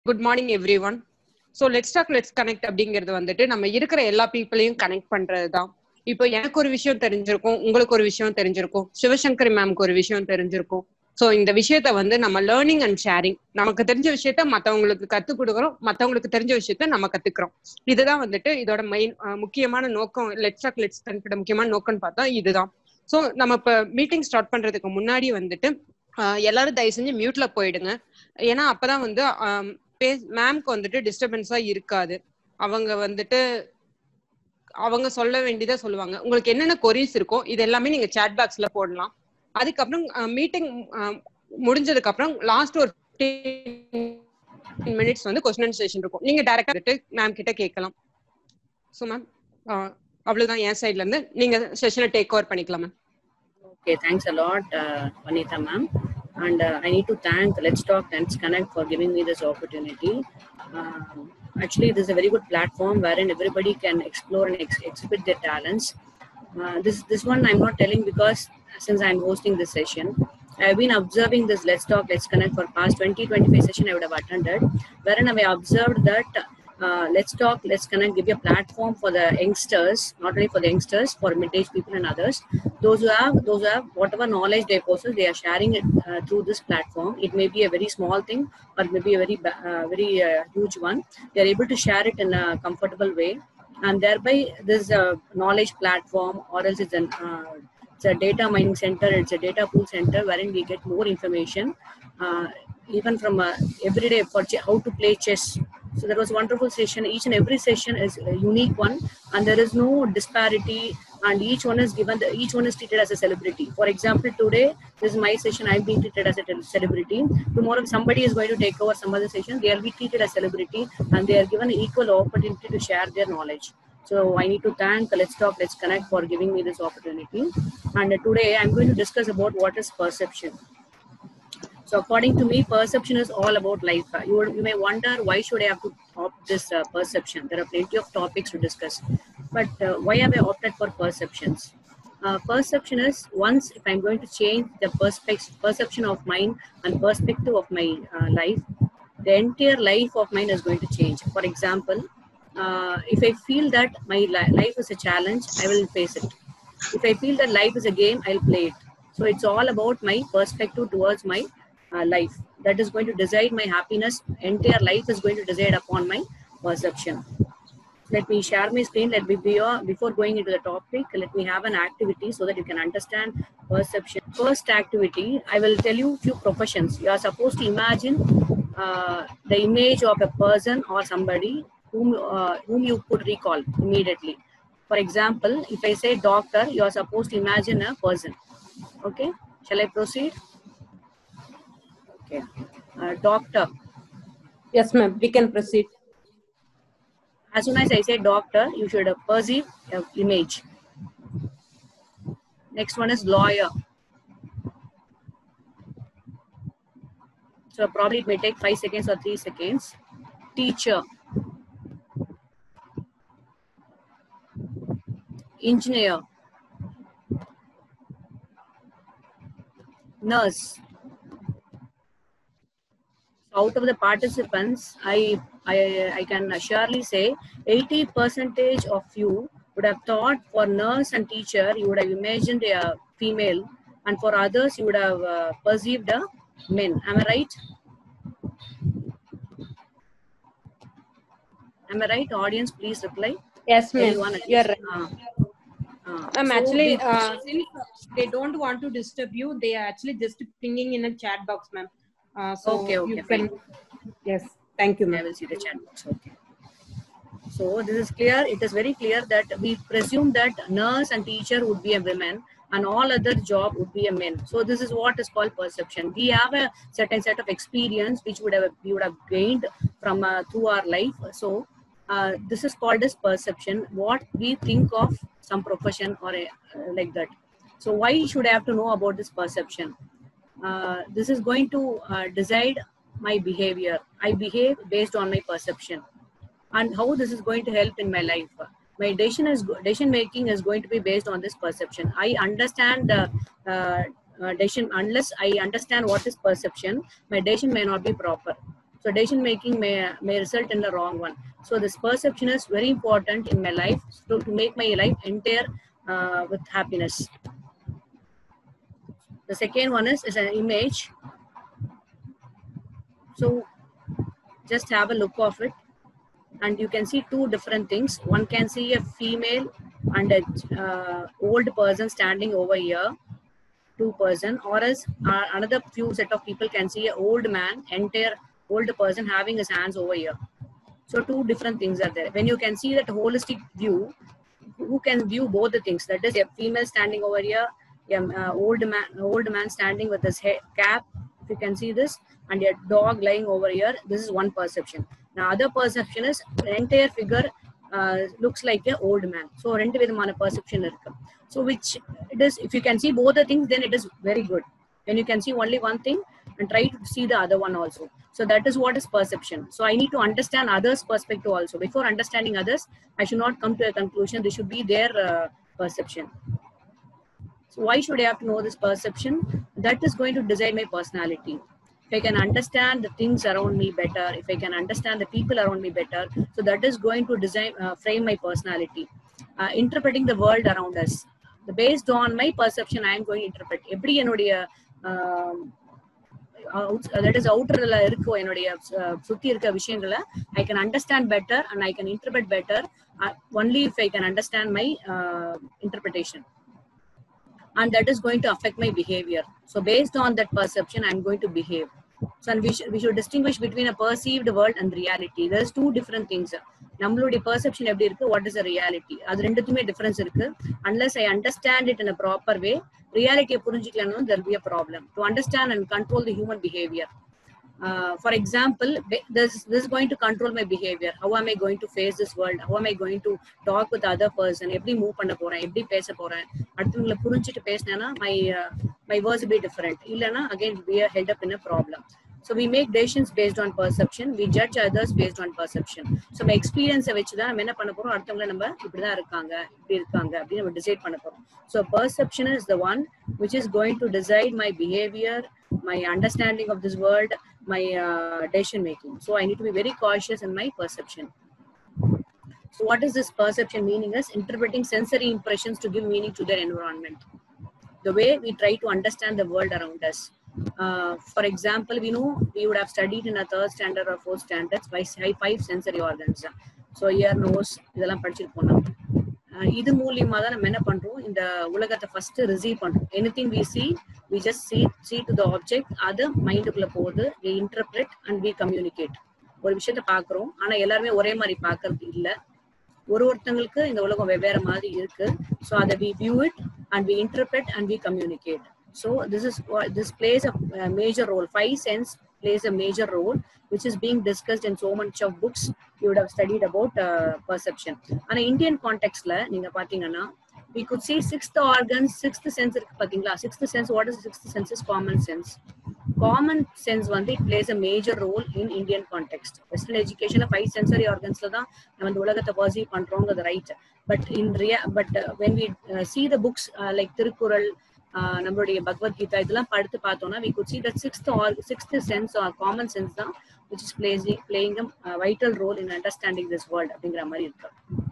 Good morning everyone so let's talk let's connect அப்படிங்கிறது வந்துட்டு நம்ம இருக்கிற எல்லா பீப்புளையும் கனெக்ட் பண்றது தான் இப்போ எனக்கு ஒரு விஷயம் தெரிஞ்சிருக்கும் உங்களுக்கு ஒரு விஷயம் தெரிஞ்சிருக்கும் சிவசங்கரி மேம்க்கு ஒரு விஷயம் தெரிஞ்சிருக்கும் ஸோ இந்த விஷயத்த வந்து நம்ம லேர்னிங் அண்ட் ஷேரிங் நமக்கு தெரிஞ்ச விஷயத்த மற்றவங்களுக்கு கற்றுக் கொடுக்குறோம் மற்றவங்களுக்கு தெரிஞ்ச விஷயத்த நம்ம கத்துக்கிறோம் இதுதான் வந்துட்டு இதோட மெயின் முக்கியமான நோக்கம் லெட்ஸ் டாக் லெட்ஸ் கனெக்ட் முக்கியமான நோக்கம்னு பார்த்தா இதுதான் ஸோ நம்ம இப்போ மீட்டிங் ஸ்டார்ட் பண்றதுக்கு முன்னாடி வந்துட்டு எல்லாரும் தயவு செஞ்சு மியூட்ல போயிடுங்க ஏன்னா அப்பதான் வந்து மேம்க்கு வந்துட்டு டிஸ்டர்பன்ஸா இருக்காது அவங்க வந்துட்டு அவங்க சொல்ல வேண்டியதா சொல்லுவாங்க உங்களுக்கு என்னென்ன கொரிஸ் இருக்கோ இது எல்லாமே நீங்க சேட் பாக்ஸ்ல போடலாம் அதுக்கப்புறம் மீட்டிங் முடிஞ்சதுக்கு அப்புறம் லாஸ்ட் ஒரு மினிட்ஸ் வந்து கொஸ்டின் அண்ட் செஷன் இருக்கும் நீங்க டைரக்டா மேம் கிட்ட கேட்கலாம் ஸோ மேம் அவ்வளவுதான் என் சைட்ல இருந்து நீங்க செஷனை டேக் ஓவர் பண்ணிக்கலாம் ma'am Okay, thanks a lot, uh, Vanita ma'am. And uh, I need to thank Let's Talk Let's Connect for giving me this opportunity. Uh, actually, this is a very good platform wherein everybody can explore and ex- exhibit their talents. Uh, this this one I'm not telling because since I'm hosting this session, I've been observing this Let's Talk Let's Connect for past 20 25 session I would have attended, wherein I observed that uh, let's talk let's connect give a platform for the youngsters not only for the youngsters for mid-age people and others those who have those who have whatever knowledge they possess they are sharing it uh, through this platform it may be a very small thing or maybe a very uh, very uh, huge one they are able to share it in a comfortable way and thereby this uh, knowledge platform or else it's an uh, it's a data mining center it's a data pool center wherein we get more information uh, even from uh, everyday for ch- how to play chess so that was a wonderful session each and every session is a unique one and there is no disparity and each one is given the, each one is treated as a celebrity for example today this is my session i'm being treated as a celebrity tomorrow if somebody is going to take over some other session they'll be treated as celebrity and they are given equal opportunity to share their knowledge so I need to thank Let's Talk, Let's Connect for giving me this opportunity. And today I'm going to discuss about what is perception. So according to me, perception is all about life. You, you may wonder why should I have to opt this uh, perception? There are plenty of topics to discuss. But uh, why have I opted for perceptions? Uh, perception is once if I'm going to change the perspe- perception of mine and perspective of my life, the entire life of mine is going to change. For example, uh, if I feel that my li- life is a challenge, I will face it. If I feel that life is a game, I'll play it. So it's all about my perspective towards my uh, life. That is going to decide my happiness. Entire life is going to decide upon my perception. Let me share my screen. Let me be uh, before going into the topic. Let me have an activity so that you can understand perception. First activity, I will tell you few professions. You are supposed to imagine uh, the image of a person or somebody whom, uh, whom you could recall immediately. For example, if I say doctor, you are supposed to imagine a person. Okay, shall I proceed? Okay, uh, doctor. Yes, ma'am, we can proceed. As soon as I say doctor, you should perceive an image. Next one is lawyer. So probably it may take five seconds or three seconds. Teacher. engineer, nurse. Out of the participants, I, I, I can surely say 80 percentage of you would have thought for nurse and teacher, you would have imagined a female, and for others, you would have uh, perceived a men. Am I right? Am I right? Audience, please reply. Yes, ma'am. You're right. Uh, uh, um, so actually, we- uh, since they don't want to disturb you, they are actually just pinging in a chat box, ma'am. Uh, so Okay, okay, you can. fine. Yes, thank you, I ma'am. will see the chat box. Okay. So this is clear. It is very clear that we presume that nurse and teacher would be a woman and all other job would be a men. So this is what is called perception. We have a certain set of experience which would have we would have gained from uh, through our life. So uh, this is called as perception. What we think of some profession or a, uh, like that. So why should I have to know about this perception? Uh, this is going to uh, decide my behavior. I behave based on my perception, and how this is going to help in my life. My decision is decision making is going to be based on this perception. I understand uh, uh, decision unless I understand what is perception, my decision may not be proper. So decision making may, may result in the wrong one. So this perception is very important in my life to, to make my life entire uh, with happiness. The second one is, is an image. So just have a look of it and you can see two different things. One can see a female and a uh, old person standing over here, two person, or as uh, another few set of people can see an old man, entire old person having his hands over here. So two different things are there. When you can see that holistic view, who can view both the things? That is a female standing over here, a uh, old man, old man standing with his hair, cap. If you can see this, and a dog lying over here. This is one perception. Now other perception is the entire figure uh, looks like an old man. So ரெண்டு விதமான perception இருக்கு. So which it is if you can see both the things then it is very good. When you can see only one thing and try to see the other one also. So that is what is perception. So I need to understand others' perspective also. Before understanding others, I should not come to a conclusion. This should be their uh, perception. So why should I have to know this perception? That is going to decide my personality if I can understand the things around me better, if I can understand the people around me better, so that is going to design, uh, frame my personality. Uh, interpreting the world around us. The, based on my perception, I am going to interpret. எப்படி என்னுடைய that is அவுட்டர்ல இருக்கோ என்னுடைய சுத்தி இருக்க விஷயங்களை I can understand better and I can interpret better only if I can understand my interpretation and that is going to affect my behavior. So based on that perception, I'm going to behave. So and we, sh- we should distinguish between a perceived world and reality. There's two different things. நம்மளுடைய perception எப்படி இருக்கு what is a reality அது ரெண்டுத்துமே difference இருக்கு unless I understand it in a proper way ரியாலிட்டியை புரிஞ்சிக்கலன்னு there be a problem to understand and control the human behaviour uh, for example, this, this is going to control my behavior. How am I going to face this world? How am I going to talk with other person? எப்படி move பண்ண போறேன் எப்படி பேச போறேன் அடுத்தவங்களை புரிஞ்சுட்டு பேசினேன்னா my my verse be different இல்லைன்னா again we are held up in a problem so we make decisions based on perception we judge others based on perception so நம்ம எக்ஸ்பீரியன்ஸை வச்சு தான் நம்ம என்ன பண்ண போறோம் அடுத்தவங்களை நம்ம இப்படிதான் இருக்காங்க இப்படி இருக்காங்க அப்படின்னு நம்ம டிசைட் பண்ண போறோம் so perception is the one which is going to decide my behaviour my understanding of this world, my uh, decision making. So I need to be very cautious in my perception. So what is this perception meaning is interpreting sensory impressions to give meaning to their environment. The way we try to understand the world around us. Uh, for example, we know we would have studied in a third standard or fourth standards by five sensory organs. So ear, nose, இதெல்லாம் படிச்சிருப்போம் நம்ம இது மூலியமா தான் நம்ம என்ன பண்றோம் இந்த உலகத்தை ஃபர்ஸ்ட் ரிசீவ் பண்றோம் anything we see we just see see to the object அது மைண்டுக்குள்ள போகுது we interpret and we communicate ஒரு விஷயத்த பாக்குறோம் ஆனா எல்லாருமே ஒரே மாதிரி பாக்குறது இல்ல ஒரு ஒருத்தங்களுக்கு இந்த உலகம் வெவ்வேறு மாதிரி இருக்கு ஸோ அதை we view it and we interpret and we communicate so this is this plays a major role five sense plays a major role, which is being discussed in so much of books you would have studied about uh, perception. ஆனா Indian கான்டெக்ட்ல நீங்க பாத்தீங்கன்னா we could see sixth organ, sixth sense இருக்கு பாத்தீங்களா sixth sense what is sixth sense is common sense common sense வந்து it places a major role in Indian context western எஜுகேஷன்ல five sensory ஆர்கன்ஸ்ல தான் நம்ம இந்த உலகத்தை பர்சீவ் பண்றோங்கிறது right but in real but when we see the books like Thirukkural நம்மளுடைய பகவத்கீதா இதெல்லாம் படுத்து பார்த்தோம்னா we could see that sixth or sixth sense or common sense தான் which is placing playing a vital role in understanding this world அப்படிங்கிற மாதிரி இருக்கு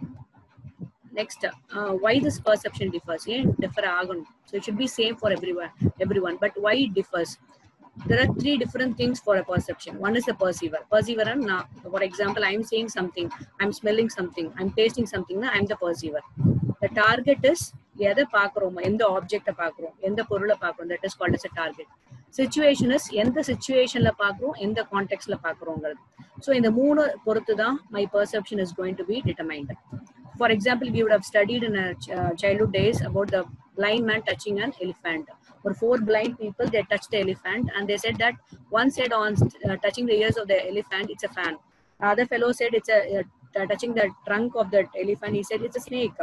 next why this perception differs ஏன் differ ஆகணும் so it should be same for everyone everyone but why differs there are three different things for a perception. One is the perceiver. Perceiver, and now, for example, I'm seeing something, I'm smelling something, I'm tasting something, I'm the perceiver. The target is எதை பார்க்குறோமோ எந்த ஆப்ஜெக்டை பார்க்குறோம் எந்த பொருளை பார்க்குறோம் that is called as a target situation is எந்த சுச்சுவேஷன்ல பார்க்குறோம் எந்த கான்டெக்ட்ல பார்க்குறோங்கிறது ஸோ இந்த மூணு பொறுத்து தான் my perception is going to be determined for example we would have studied in childhood days about the blind man touching an elephant or four blind people they touched the elephant and they said that one said on uh, touching the ears of the elephant it's a fan the other fellow said it's a uh, touching the trunk of the elephant he said it's a snake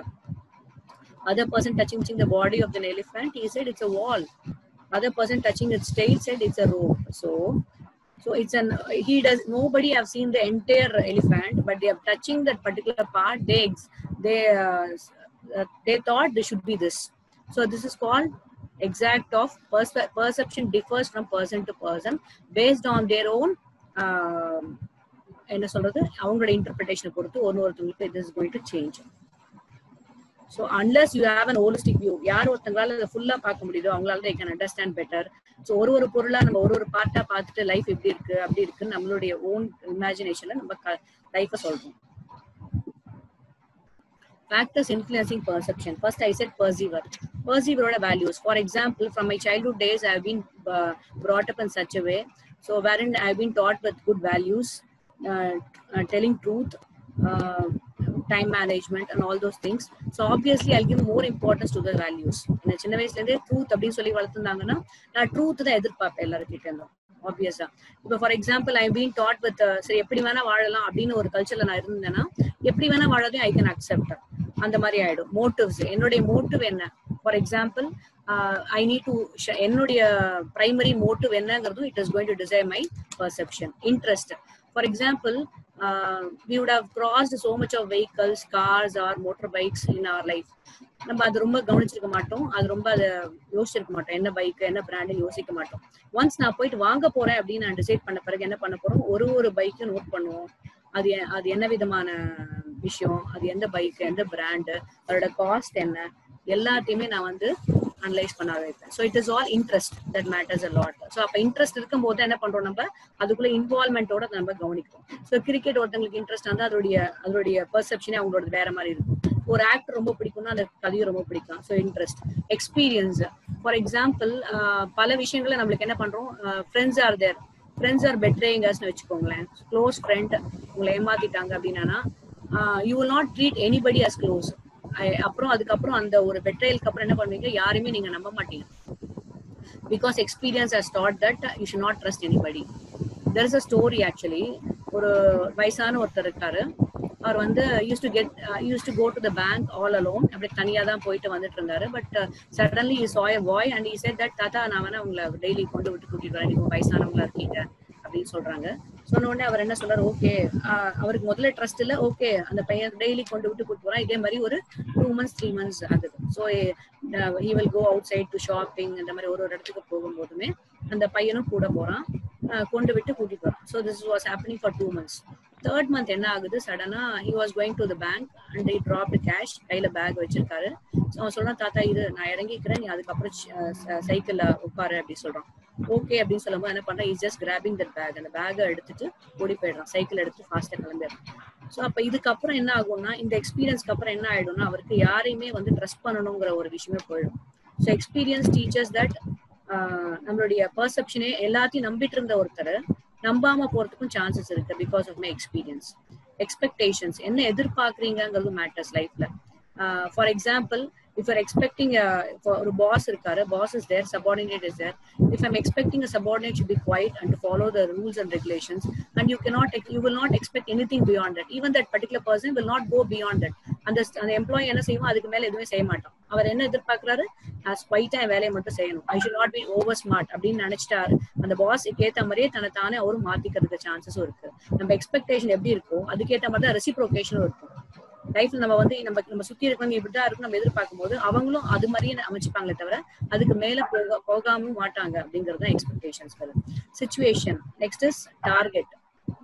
other person touching, touching the body of the elephant he said it's a wall other person touching its tail said it's a rope so so it's an he does nobody have seen the entire elephant but they are touching that particular part they they uh, they thought they should be this so this is called exact of perce- perception differs from person to person based on their own என்ன சொல்றது அவங்களோட இன்டர்பிரிட்டேஷனை பொறுத்து ஒரு ஒருத்தவங்களுக்கு it is going to change so unless you have an holistic view யார் ஒருத்தங்களால அதை ஃபுல்லா பார்க்க முடியுதோ அவங்களால they can understand better so ஒரு ஒரு பொருளா நம்ம ஒரு ஒரு பார்ட்டா பார்த்துட்டு லைஃப் எப்படி இருக்கு அப்படி இருக்குன்னு நம்மளுடைய ஓன் இமேஜினேஷன்ல நம்ம லைஃபை சொல்றோம் factors influencing perception. First, I said perceiver. Perceiver values. For example, from my childhood days, I have been uh, brought up in such a way. So, wherein I have been taught with good values, uh, uh, telling truth, uh, time management, and all those things. So, obviously, I'll give more importance to the values. இந்த சின்ன வயசுல இருந்தே truth அப்படின்னு சொல்லி வளர்த்துருந்தாங்கன்னா நான் truth தான் எதிர்பார்ப்பேன் எல்லாருக்கிட்ட இருந்தோம் ஆப்வியஸா இப்போ for example I been taught with சரி எப்படி வேணா வாழலாம் அப்படின்னு ஒரு கல்ச்சர்ல நான் இருந்தேன்னா எப்படி வேணா வாழறதையும் ஐ கேன் அக்செப்ட் அந்த மாதிரி ஆயிடும் மோட்டிவ்ஸ் என்னுடைய மோட்டிவ் என்ன for example I need to என்னுடைய பிரைமரி மோட்டிவ் என்னங்கிறதும் it is going to desire my perception interest for example we would have crossed so much of vehicles cars or motorbikes in our life நம்ம அது ரொம்ப கவனிச்சிருக்க மாட்டோம் அது ரொம்ப அதை யோசிச்சிருக்க மாட்டோம் என்ன பைக் என்ன பிராண்டுன்னு யோசிக்க மாட்டோம் ஒன்ஸ் நான் போயிட்டு வாங்க போறேன் அப்படின்னு நான் டிசைட் பண்ண பிறகு என்ன பண்ண போறோம் ஒரு ஒரு பைக்கும் நோட் பண்ணுவோம் அது அது என்ன விதமான விஷயம் அது எந்த பைக் எந்த பிராண்டு அதோட காஸ்ட் என்ன எல்லாத்தையுமே நான் வந்து அனலைஸ் பண்ண வைப்பேன் so it is all interest that matters a lot so அப்போ இன்ட்ரெஸ்ட் இருக்கும் போது என்ன பண்றோம் நம்ம அதுக்குள்ள இன்வால்மெண்டோட நம்ம கவனிக்கிறோம் ஸோ கிரிக்கெட் ஒருத்தங்களுக்கு இன்ட்ரெஸ்ட் வந்து அதோடைய அதோடைய பெர்செப்ஷனே அவங்களோட வேற மாதிரி இருக்கும் ஒரு ஆக்டர் ரொம்ப பிடிக்கும்னா அந்த கதையும் ரொம்ப பிடிக்கும் so interest experience for example பல விஷயங்களை நம்மளுக்கு என்ன பண்றோம் friends are there friends are பெட்ரேயிங்கர்ஸ்னு வச்சுக்கோங்களேன் க்ளோஸ் ஃப்ரெண்ட் உங்களை ஏமாத்திட்டாங்க அப்படின்னா you will not treat anybody as close அப்புறம் அதுக்கப்புறம் அந்த ஒரு பெட்ரேலுக்கு அப்புறம் என்ன பண்ணுவீங்க யாருமே நீங்க நம்ப மாட்டீங்க because experience has taught that you should not trust anybody there is a story actually ஒரு வயசான ஒருத்தர் இருக்காரு அவர் வந்து use to get use to go to the bank all alone அப்படி தனியா தான் போயிட்டு வந்துட்டு இருந்தாரு பட் சடன்லி இஸ் ஆய் பாய் அண்ட் இஸ் தட் தாத்தா நான் வேணா உங்களை டெய்லி கொண்டு விட்டு கூட்டிட்டு வரேன் நீங்க வயசானவங்களா இருக்கீங்க அப்படின்னு சொல்றாங்க சொன்ன உடனே அவர் என்ன சொல்றாரு ஓகே அவருக்கு முதல்ல ட்ரஸ்ட் இல்ல ஓகே அந்த பையன் டெய்லி கொண்டு விட்டு கூட்டு போறான் இதே மாதிரி ஒரு டூ மந்த்ஸ் த்ரீ மந்த்ஸ் ஆகுது so he will go outside to shopping இந்த மாதிரி ஒரு ஒரு இடத்துக்கு போகும்போதுமே அந்த பையனும் கூட போறான் கொண்டு விட்டு கூட்டிட்டு வரான் so this was happening for two months third month என்ன ஆகுது சடனா he was going to the bank and he dropped cash கையில பேக் வச்சிருக்காரு ஸோ அவன் சொல்றான் தாத்தா இது நான் இறங்கிக்கிறேன் நீ அதுக்கப்புறம் சைக்கிள்ல உட்காரு அப்படின்னு சொல்றான் ஓகே அப்படின்னு சொல்லும்போது என்ன பண்றேன் is just grabbing that bag அந்த பேக்கை எடுத்துட்டு ஓடி போயிடுறான் சைக்கிள் எடுத்து ஃபாஸ்டா கிளம்பிடுறான் ஸோ அப்ப இதுக்கப்புறம் என்ன ஆகும்னா இந்த எக்ஸ்பீரியன்ஸ்க்கு அப்புறம் என்ன ஆயிடும்னா அவருக்கு யாரையுமே வந்து ட்ரஸ்ட் பண்ணணுங்கிற ஒரு விஷயமே போயிடும் ஸோ எக்ஸ்பீரியன்ஸ் டீச்சர்ஸ் தட் நம்மளுடைய பர்செப்ஷனே எல்லாத்தையும் நம்பிட்டு இருந்த ஒருத்தர் நம்பாம போறதுக்கும் சான்சஸ் இருக்கு because of my experience expectations என்ன எதிர்பார்க்குறீங்கிறது மேட்டர்ஸ் லைஃப்ல for example if you're expecting a for ஒரு boss இருக்காரு boss is there subordinate is there if i'm expecting a subordinate should be quiet and to follow the rules and regulations and you cannot you will not expect anything beyond that even that particular person will not go beyond that அந்த அந்த employee என்ன செய்வோம் அதுக்கு மேல எதுவுமே செய்ய மாட்டோம் அவர் என்ன எதிர்பார்க்கிறாரு நான் குவைட்டா என் வேலையை மட்டும் செய்யணும் I should not be over smart அப்படின்னு நினைச்சிட்டாரு அந்த பாஸ்க்கு ஏத்த மாதிரியே தன்னை தானே அவரும் மாத்திக்கிறதுக்கு சான்சஸும் இருக்கு நம்ம எக்ஸ்பெக்டேஷன் எப்படி இருக்கும் அதுக்கேற்ற மாதிரி தான் ரெசிப்ரோகேஷனும் இருக்கும் லைஃப்ல நம்ம வந்து நம்ம நம்ம சுத்தி இருக்கவங்க இப்படிதான் இருக்கும் நம்ம எதிர்பார்க்கும் போது அவங்களும் அது மாதிரியே அமைச்சுப்பாங்களே தவிர அதுக்கு மேல போக போகாம மாட்டாங்க அப்படிங்கிறது தான் expectations situation next is target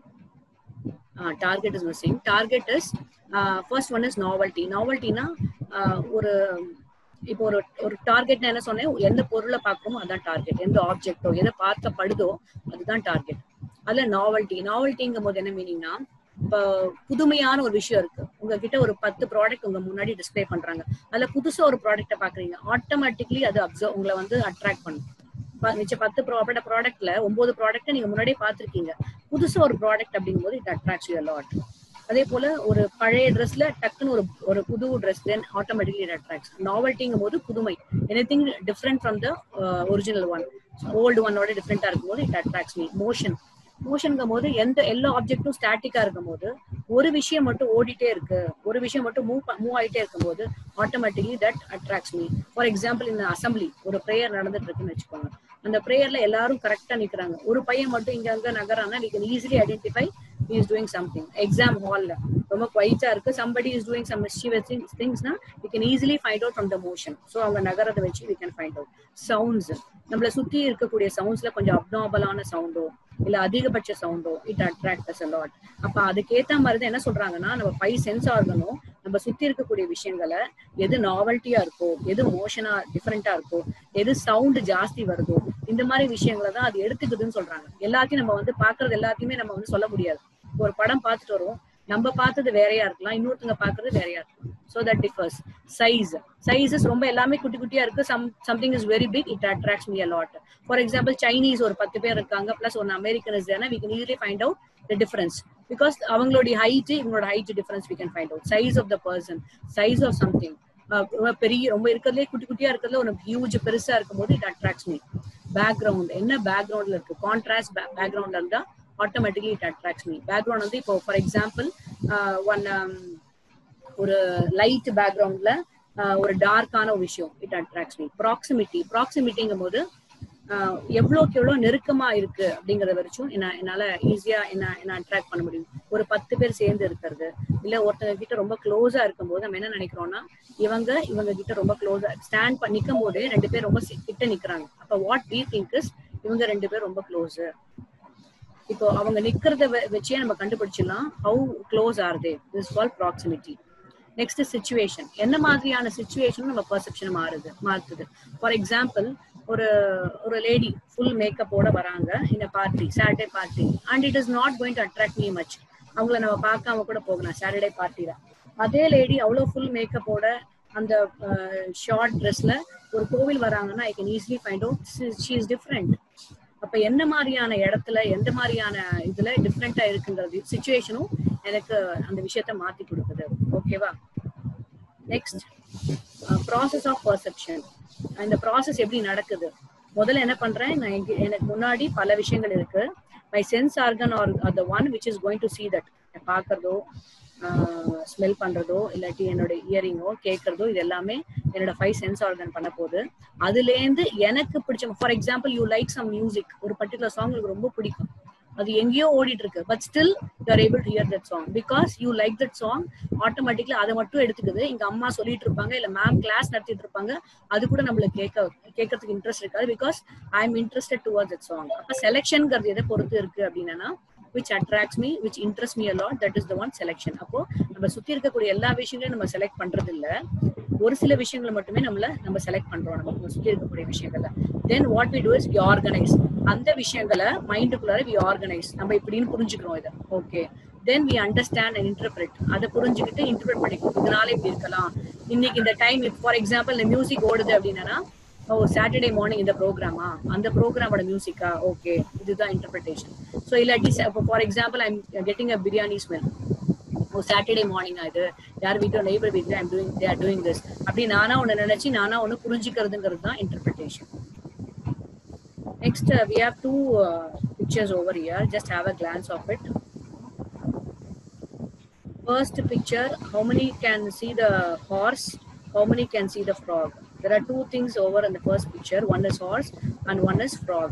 target is missing target is first one is novelty நாவல்ட்டினா ஒரு இப்போ ஒரு ஒரு டார்கெட் என்ன சொன்னேன் எந்த பொருளை பார்க்கணுமோ அதான் டார்கெட் எந்த ஆப்ஜெக்டோ எதை பார்க்கப்படுதோ அதுதான் டார்கெட் அதுல நாவல்ட்டி நாவல்ட்டிங்கும் போது என்ன மீனிங்னா இப்போ புதுமையான ஒரு விஷயம் இருக்கு உங்ககிட்ட ஒரு பத்து ப்ராடக்ட் உங்க முன்னாடி டிஸ்பிளே பண்றாங்க அதுல புதுசா ஒரு ப்ராடக்ட்டை பாக்குறீங்க ஆட்டோமேட்டிக்லி அது அப்சர்வ் உங்களை வந்து அட்ராக்ட் பண்ணும் மிச்ச பத்து ப்ராடக்ட் ப்ராடக்ட்ல ஒன்பது ப்ராடக்ட் நீங்க முன்னாடியே பாத்திருக்கீங்க புதுசா ஒரு ப்ராடக்ட் அப்படிங்கும்போது இட் அட்ராக்ட்ஸ் யூ லாட் அதே போல ஒரு பழைய ட்ரெஸ்ல டக்குன்னு ஒரு ஒரு புது dress then automatically it attracts நாவல்ட்டிங்கும் போது புதுமை anything different from the original one old ஒன்னோட டிஃப்ரெண்டா இருக்கும்போது இட் அட்ராக்ட்ஸ் மீ மோஷன் மோஷனுங்கும் போது எந்த எல்லா ஆப்ஜெக்டும் ஸ்டாட்டிக்கா இருக்கும் போது ஒரு விஷயம் மட்டும் ஓடிட்டே இருக்கு ஒரு விஷயம் மட்டும் மூவ் மூவ் ஆயிட்டே இருக்கும்போது automatically that attracts me for example இந்த அசம்பிளி ஒரு ப்ரேயர் நடந்துட்டு இருக்குன்னு வச்சுக்கோங்க அந்த ப்ரேயர்ல எல்லாரும் கரெக்டா நிக்கிறாங்க ஒரு பையன் மட்டும் இங்க அங்க நகரானா we can easily identify is doing something exam ஹால்ல ரொம்ப குவைட்டா இருக்கு somebody is doing some mischievous திங்ஸ்னா we can easily find out from the motion so அவங்க நகரத்தை வச்சு we can find out sounds நம்மள சுத்தி இருக்கக்கூடிய சவுண்ட்ஸ்ல கொஞ்சம் அப்னார்மலான சவுண்டோ இல்ல அதிகபட்ச சவுண்டோ இட் அட்ராக்ட் அஸ் லாட் அப்ப அதுக்கேத்த மாதிரி தான் என்ன சொல்றாங்கன்னா நம்ம ஃபைவ் சென்ஸ் ஆர்கனும் நம்ம சுத்தி இருக்கக்கூடிய விஷயங்களை எது நாவல்ட்டியா இருக்கோ எது மோஷனா டிஃப்ரெண்டா இருக்கோ எது சவுண்ட் ஜாஸ்தி வருதோ இந்த மாதிரி விஷயங்களை தான் அது எடுத்துக்குதுன்னு சொல்றாங்க எல்லாத்தையும் நம்ம வந்து பாக்குறது எல்லாத்தையுமே நம்ம வந்து சொல்ல முடியாது ஒரு படம் பார்த்துட்டு வரோம் நம்ம பார்த்தது வேறையா இருக்கலாம் இன்னொருத்தங்க பாக்குறது வேறையா இருக்கலாம் so that differs size sizes ரொம்ப எல்லாமே குட்டி குட்டியா இருக்கு some something is very big it attracts me lot for example Chinese ஒரு பத்து பேர் இருக்காங்க பிளஸ் ஒரு American is we can easily find out the difference because அவங்களுடைய ஹைட் இவங்களோட height difference we can find out size of the person size of something பெரிய ரொம்ப இருக்கிறதுலே குட்டி குட்டியா இருக்கிறதுல ஒரு ஹியூஜ் பெருசா இருக்கும்போது இட் அட்ராக்ட்ஸ் மீ பேக்ரவுண்ட் என்ன பேக்ரவுண்ட்ல இருக்கு கான்ட்ராஸ்ட் பேக்ரவுண்ட்ல இருந்தா automatically it attracts me background வந்து இப்போ ஃபார் எக்ஸாம்பிள் ஒன் ஒரு லைட் பேக்ரவுண்ட்ல ஒரு டார்க்கான ஒரு விஷயம் இட் அட்ராக்ட்ஸ் மீ ப்ராக்சிமிட்டி ப்ராக்சிமிட்டிங்கும் போது எவ்வளோக்கு எவ்வளோ நெருக்கமா இருக்கு அப்படிங்கறத வரைக்கும் என்ன என்னால ஈஸியா என்ன என்ன அட்ராக்ட் பண்ண முடியும் ஒரு பத்து பேர் சேர்ந்து இருக்கிறது இல்ல ஒருத்தங்க கிட்ட ரொம்ப க்ளோஸா இருக்கும்போது நம்ம என்ன நினைக்கிறோம்னா இவங்க இவங்க கிட்ட ரொம்ப க்ளோஸா ஸ்டாண்ட் நிக்கும் போது ரெண்டு பேர் ரொம்ப கிட்ட நிக்கிறாங்க அப்ப வாட் வி திங்க் இஸ் இவங்க ரெண்டு பேர் ரொம்ப க்ளோஸ் இப்போ அவங்க நிக்கிறத வச்சே நம்ம கண்டுபிடிச்சிடலாம் how close are they this call proximity next situation என்ன மாதிரியான சுச்சுவேஷன் நம்ம பர்செப்ஷன் மாறுது மாறுது ஃபார் எக்ஸாம்பிள் ஒரு ஒரு லேடி ஃபுல் மேக்கப்போட வராங்க இந்த party Saturday party and it is not going to attract me much அவங்கள நம்ம பார்க்காம கூட போகலாம் சாட்டர்டே பார்ட்டில அதே லேடி அவ்வளோ ஃபுல் மேக்கப்போட அந்த ஷார்ட் ட்ரெஸ்ல ஒரு கோவில் வராங்கன்னா I can easily find out she is different அப்ப என்ன மாதிரியான இடத்துல எந்த மாதிரியான இதுல டிஃப்ரெண்டா இருக்குங்கிறது சுச்சுவேஷனும் எனக்கு அந்த விஷயத்த மாத்தி கொடுக்குது ஓகேவா நெக்ஸ்ட் ப்ராசஸ் ஆஃப் பர்செப்ஷன் இந்த ப்ராசஸ் எப்படி நடக்குது முதல்ல என்ன பண்றேன் நான் எனக்கு முன்னாடி பல விஷயங்கள் இருக்கு my sense organ are the one which is going to see that பாக்குறதோ ஸ்மெல் பண்றதோ இல்லாட்டி என்னோட இயரிங்கோ கேட்கறதோ இது எல்லாமே என்னோட ஃபைவ் சென்ஸ் ஆர்கன் பண்ண போகுது அதுல இருந்து எனக்கு பிடிச்ச for example you like some music ஒரு பர்டிகுலர் சாங் உங்களுக்கு ரொம்ப பிடிக்கும் அது எங்கேயோ ஓடிட்டு இருக்கு but still you are able to hear that song because you like that song automatically அதை மட்டும் எடுத்துக்குது எங்க அம்மா சொல்லிட்டு இருப்பாங்க இல்ல மேம் கிளாஸ் நடத்திட்டு இருப்பாங்க அது கூட நம்மளுக்கு கேட்க கேட்கறதுக்கு இன்ட்ரெஸ்ட் இருக்காது because I am interested towards that song அப்ப செலெக்ஷன்ங்கிறது எதை பொறுத்து இருக்கு அப்படின்னா which attracts me which interests me a lot that is the one selection அப்போ நம்ம சுத்தி இருக்கக்கூடிய எல்லா விஷயங்களையும் நம்ம செலக்ட் பண்றது இல்ல ஒரு சில விஷயங்களை மட்டுமே நம்மள நம்ம செலக்ட் பண்றோம் நம்ம சுத்தி இருக்கக்கூடிய விஷயங்கள்ல then what we do is we organise அந்த விஷயங்களை மைண்டுக்குள்ளார வி ஆர்கனைஸ் நம்ம இப்படின்னு புரிஞ்சுக்கிறோம் இதை okay then we understand and interpret அதை புரிஞ்சுக்கிட்டு இன்டர்பிரட் பண்ணிக்கணும் இதனால இப்படி இருக்கலாம் இன்னைக்கு இந்த டைம் ஃபார் எக்ஸாம்பிள் இந்த மியூசிக் ஓடுது அப்படின்னா ஓ சாட்டர்டே மார்னிங் இந்த ப்ரோக்ராமா அந்த ப்ரோக்ராமோட மியூசிக்கா ஓகே இதுதான் இன்டர்பிரிட்டேஷன் ஸோ இல்லாட்டி for example I'm getting a biryani smell oh Saturday morning இது யார் வீட்டோ நெய்பர் வீட்டில் I'm doing they are doing this அப்படி நானா ஒன்று நினைச்சு நானா ஒன்று புரிஞ்சுக்கிறதுங்கிறது தான் interpretation next we have two pictures over here just have a glance of it First picture, how many can see the horse? How many can see the frog? There are two things over in the first picture. One is horse and one is frog.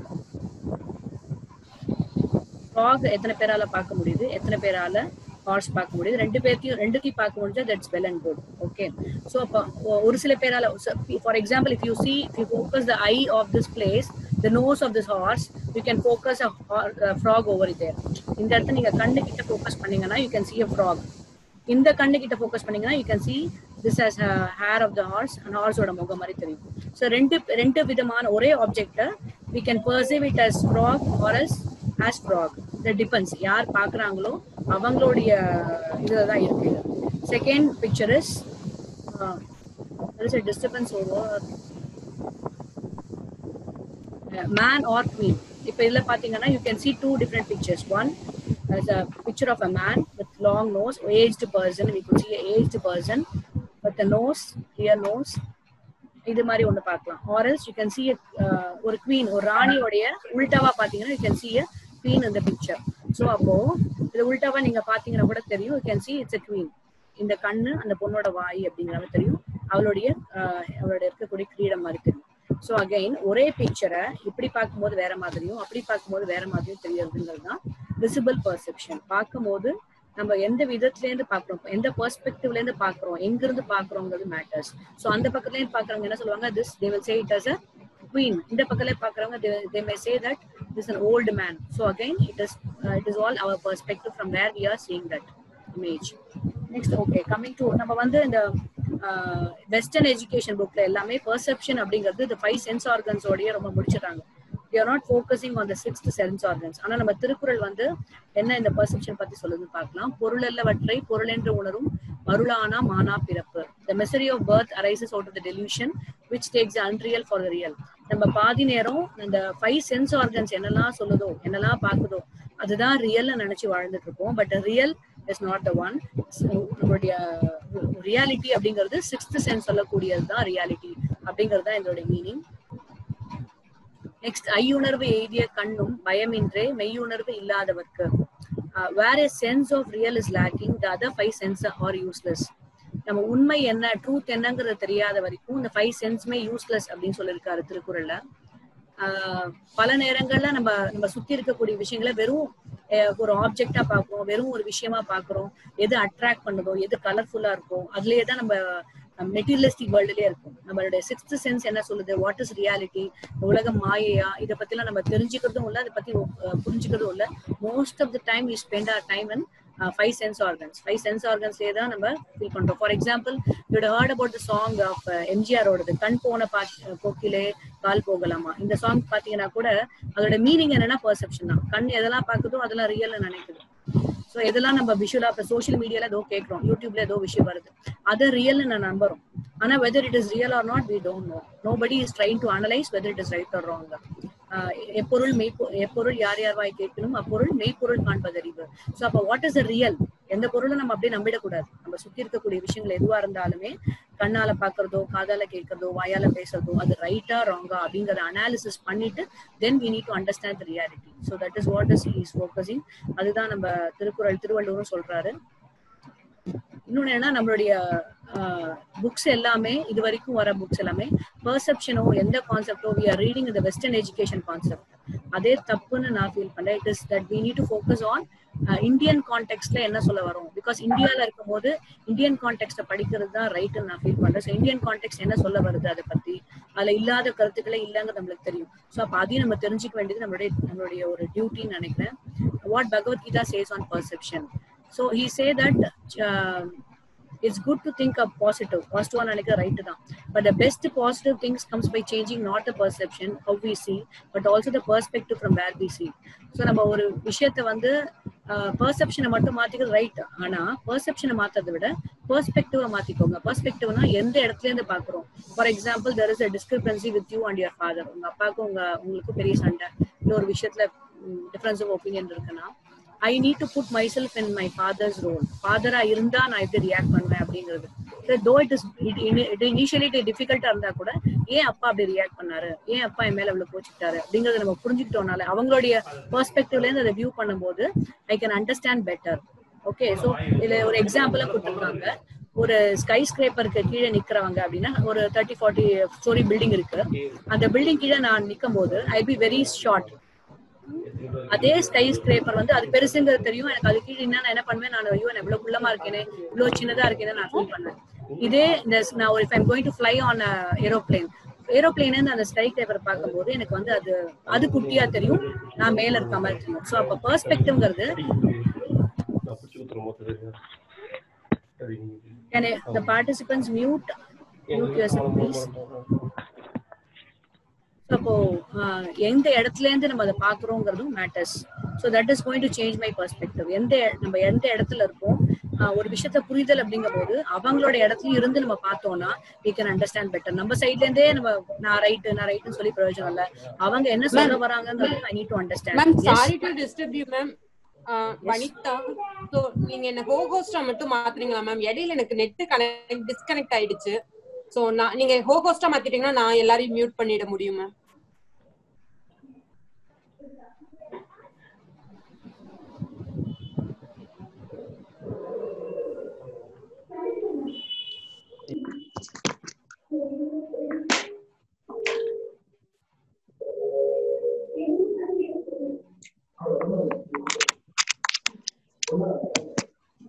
Frog எத்தனை பேரால பார்க்க முடியுது எத்தனை பேரால hours பார்க்க முடியுது ரெண்டு பேர்த்தையும் ரெண்டுத்தையும் பார்க்க முடிஞ்சா that's well and good okay so அப்போ ஒரு சில பேரால for example if you see if you focus the eye of this place the nose of this horse you can focus a frog over there இந்த இடத்துல நீங்க கண்ணு கிட்ட focus பண்ணீங்கன்னா you can see a frog இந்த கண்ணு கிட்ட focus பண்ணீங்கன்னா you can see this his hair of the horse and ஹார்ஸோட முகம் மாதிரி தெரியும் ஸோ ரெண்டு ரெண்டு விதமான ஒரே ஆப்ஜெக்டை we can perceive it as frog or as as frog the depends யார் பார்க்குறாங்களோ அவங்களுடைய இதில் தான் இருக்கு second picture is is disturbance over man or queen இப்போ இதில் பார்த்தீங்கன்னா you can see two different pictures one as a picture of a man with long nose, aged person. We could see an aged person with a nose, clear nose. இது மாதிரி ஒண்ணு பார்க்கலாம் or else you can see ஒரு queen ஒரு ராணியோடைய உல்டாவா பாத்தீங்கன்னா you can see a queen இந்த பிக்சர் ஸோ அப்போ இது உல்டாவா நீங்க பாத்தீங்கன்னா கூட தெரியும் you can see it's a queen இந்த கண்ணு அந்த பொண்ணோட வாய் அப்படிங்கிற மாதிரி தெரியும் அவளுடைய அவளுடைய இருக்கக்கூடிய கிரீடம் மாதிரி தெரியும் ஸோ அகைன் ஒரே பிக்சரை இப்படி பார்க்கும்போது வேற மாதிரியும் அப்படி பார்க்கும்போது வேற மாதிரியும் தெரியறதுங்கிறது தான் விசிபிள் பர்செப்ஷன் பார்க்கும்போது நம்ம எந்த விதத்துல இருந்து பாக்குறோம் எந்த பெர்ஸ்பெக்டிவ்ல இருந்து பாக்குறோம் எங்க இருந்து பாக்குறோங்கிறது மேட்டர்ஸ் சோ அந்த பக்கத்துல இருந்து பாக்குறவங்க என்ன சொல்லுவாங்க this they will say it as a queen இந்த பக்கத்துல பாக்குறவங்க they, they may say that this is an old man so again it is uh, it is all our perspective from where we are seeing that image next okay coming to நம்ம வந்து இந்த western education புக்ல எல்லாமே perception அப்படிங்கிறது இந்த five sense ஆர்கன்ஸோடய ரொம்ப முடிச்சிட்டாங்க we are not focusing on the sixth sense organs ஆனா நம்ம திருக்குறள் வந்து என்ன இந்த பெர்செப்ஷன் பத்தி சொல்லுதுன்னு பார்க்கலாம் பொருளல்லவற்றை பொருள் என்று உணரும் அருளானா மானா பிறப்பு the misery of birth arises out of the delusion which takes the unreal for the real நம்ம பாதி நேரம் இந்த ஃபைவ் சென்ஸ் ஆர்கன்ஸ் என்னெல்லாம் சொல்லுதோ என்னெல்லாம் பாக்குதோ அதுதான் ரியல்னு நினைச்சு வாழ்ந்துட்டு இருக்கோம் but real is not the one நம்மளுடைய ரியாலிட்டி அப்படிங்கிறது சிக்ஸ்த் சென்ஸ் சொல்லக்கூடியது தான் ரியாலிட்டி அப்படிங்கிறது தான் இதோட மீனிங் நெக்ஸ்ட் ஐயுணர்வு எய்திய கண்ணும் பயமின்றே மெய்யுணர்வு இல்லாதவர்க்கு where a sense of real is lacking the other five sense are useless நம்ம உண்மை என்ன ட்ரூத் என்னங்கிறது தெரியாத வரைக்கும் இந்த ஃபைவ் சென்ஸ்மே யூஸ்லெஸ் அப்படின்னு சொல்லியிருக்காரு திருக்குறள்ல ஆஹ் பல நேரங்கள்ல நம்ம நம்ம சுத்தி இருக்கக்கூடிய விஷயங்களை வெறும் அஹ் ஒரு ஆப்ஜெக்டா பாக்குறோம் வெறும் ஒரு விஷயமா பாக்குறோம் எது அட்ராக்ட் பண்ணுதோ எது கலர்ஃபுல்லா இருக்கும் அதுலயே தான் நம்ம மெட்டீரியலிஸ்டிக் வேர்ல்டுலயே இருக்கும் நம்மளுடைய சிக்ஸ்த் சென்ஸ் என்ன சொல்லுது வாட் இஸ் ரியாலிட்டி உலகம் மாயையா இதை பத்தி எல்லாம் நம்ம தெரிஞ்சுக்கிறதும் இல்ல அதை பத்தி அஹ் புரிஞ்சுக்கிறதும் இல்ல most of the time we spend are time and five sense organs five sense ஆர்கன்ஸ்லேயே தான் நம்ம ஃபீல் பண்றோம் for example you'd heard about the song of எம்ஜிஆரோடது கண் போன பா போக்கிலே கால் போகலாமா இந்த சாங் பாத்தீங்கன்னா கூட அதோட மீனிங் என்னன்னா பெர்செப்ஷன் தான் கண் எதெல்லாம் பாக்குதோ அதெல்லாம் ரியல்னு நினைக்குது ஸோ எதெல்லாம் நம்ம விஷுவலா இப்போ சோஷியல் மீடியால ஏதோ கேட்கறோம் யூடியூப்ல ஏதோ விஷயம் வருது அதை ரியல்னு நான் நம்புறோம் ஆனா whether it is real or not we don't know nobody is trying to analyse whether it is right or wrong எப்பொருள் மெய்ப்பொ எப்பொருள் யார் யார் வாய் கேட்கணும் அப்பொருள் மெய்ப்பொருள் காண்பதறிவு ஸோ அப்போ வாட் இஸ் த ரியல் எந்த பொருளும் நம்ம அப்படியே நம்பிடக்கூடாது நம்ம சுத்தி இருக்கக்கூடிய விஷயங்கள் எதுவா இருந்தாலுமே கண்ணால பாக்குறதோ காதால கேட்கறதோ வாயால பேசுறதோ அது ரைட்டா ராங்கா அப்படிங்கறத அனாலிசிஸ் பண்ணிட்டு then we need to understand the reality so that is what is is focusing அதுதான் நம்ம திருக்குறள் திருவள்ளுவரும் சொல்றாரு இன்னொன்னு என்ன நம்மளுடைய புக்ஸ் எல்லாமே இது வரைக்கும் வர புக்ஸ் எல்லாமே பெர்செப்ஷனோ எந்த கான்செப்டோ வி ஆர் ரீடிங் இந்த வெஸ்டர்ன் எஜுகேஷன் கான்செப்ட் அதே தப்புன்னு நான் ஃபீல் பண்ணேன் it is that we need to focus on Indian கான்டெக்ட்ல என்ன சொல்ல வரும் பிகாஸ் இந்தியால இருக்கும் போது இந்தியன் கான்டெக்ட படிக்கிறது தான் ரைட்டுன்னு நான் ஃபீல் பண்றேன் ஸோ இந்தியன் கான்டெக்ட் என்ன சொல்ல வருது அதை பத்தி அதுல இல்லாத கருத்துக்களே இல்லைங்கிறது நம்மளுக்கு தெரியும் ஸோ அப்போ அதையும் நம்ம தெரிஞ்சுக்க வேண்டியது நம்மளுடைய நம்மளுடைய ஒரு டியூட்டின்னு நினைக்கிறேன் what Bhagavad Gita says on perception so he say that it's good to think of positive positive நினைக்கிற ரைட் தான் but the best positive things comes by changing not the perception how we see but also the perspective from where we see so நம்ம ஒரு விஷயத்த வந்து பர்செப்ஷனை மட்டும் மாத்திக்கிறது right ஆனா பர்செப்ஷனை மாத்ததை விட பெர்ஸ்பெக்டிவா மாத்திக்கோங்க பெர்ஸ்பெக்டிவ்னா எந்த இடத்துல இருந்து பாக்குறோம் for example there is a discrepancy with you and your father உங்க அப்பாவுக்கும் உங்க உங்களுக்கு பெரிய சண்டை இல்ல ஒரு விஷயத்துல டிஃபரன்ஸ் ஆஃப் ஒப்பீனியன் இருக்குன்னா I need to put myself in my father's role ஃபாதரா இருந்தா நான் எப்படி ரியாக்ட் பண்ணுவேன் அப்படிங்கிறது though it is it initially டிஃபிகல்ட்டா இருந்தா கூட ஏன் அப்பா அப்படி ரியாக்ட் பண்ணாரு ஏன் அப்பா என் மேல இவ்வளவு கோச்சிக்கிட்டாரு அப்படிங்கறத நம்ம புரிஞ்சுக்கிட்டோம்னால அவங்களுடைய பெர்ஸ்பெக்டிவ்ல இருந்து அதை வியூ பண்ணும்போது I can understand better okay so இதுல ஒரு எக்ஸாம்பிளா கொடுத்துருக்காங்க ஒரு ஸ்கை ஸ்கிரேப்பருக்கு கீழே நிக்கிறவங்க அப்படின்னா ஒரு தேர்ட்டி ஃபார்ட்டி ஸ்டோரி பில்டிங் இருக்கு அந்த பில்டிங் கீழே நான் நிக்கும் போது ஐ பி வெரி ஷார்ட் அதே ஸ்கை ஸ்கிரேப்பர் வந்து அது பெருசுங்கிறது தெரியும் எனக்கு அது கீழே என்ன நான் என்ன பண்ணுவேன் நான் ஐயோ நான் இவ்வளவு குள்ளமா இருக்கேனே இவ்வளவு சின்னதா இருக்கேன்னு நான் ஃபீல் பண்ணுவேன் இதே இந்த நான் ஒரு I'm going to fly on aeroplane aeroplane அந்த ஸ்கை ஸ்கிரேப்பர் பார்க்கும்போது எனக்கு வந்து அது அது குட்டியா தெரியும் நான் மேல இருக்க மாதிரி தெரியும் ஸோ அப்ப பெர்ஸ்பெக்டிவ்ங்கிறது Can I, the participants mute? Mute yourself, please. அப்போ எந்த இடத்துல இருந்து நம்ம அதை பாக்குறோங்கிறதும் matters so that is going to change my perspective எந்த நம்ம எந்த இடத்துல இருக்கோம் ஒரு விஷயத்த புரிதல் அப்படிங்கும் போது அவங்களோட இடத்துல இருந்து நம்ம பார்த்தோம்னா வி கேன் அண்டர்ஸ்டாண்ட் பெட்டர் நம்ம சைட்ல இருந்தே நம்ம நான் ரைட்டு நான் ரைட்டுன்னு சொல்லி பிரயோஜனம் இல்ல அவங்க என்ன சொல்ல வராங்கிறது I need to understand ma'am sorry to disturb you ma'am Vanitha so நீங்க என்ன ஹோ ஹோஸ்டா மட்டும் மாத்துறீங்களா மேம் இடையில எனக்கு நெட் கனெக்ட் டிஸ்கனெக்ட் ஆயிடுச்சு சோ நான் நீங்க ஹோ ஹோஸ்டா மாத்திட்டீங்கன்னா நான் எல்லாரையும் மியூட் பண்ணிட முடியும் மேம்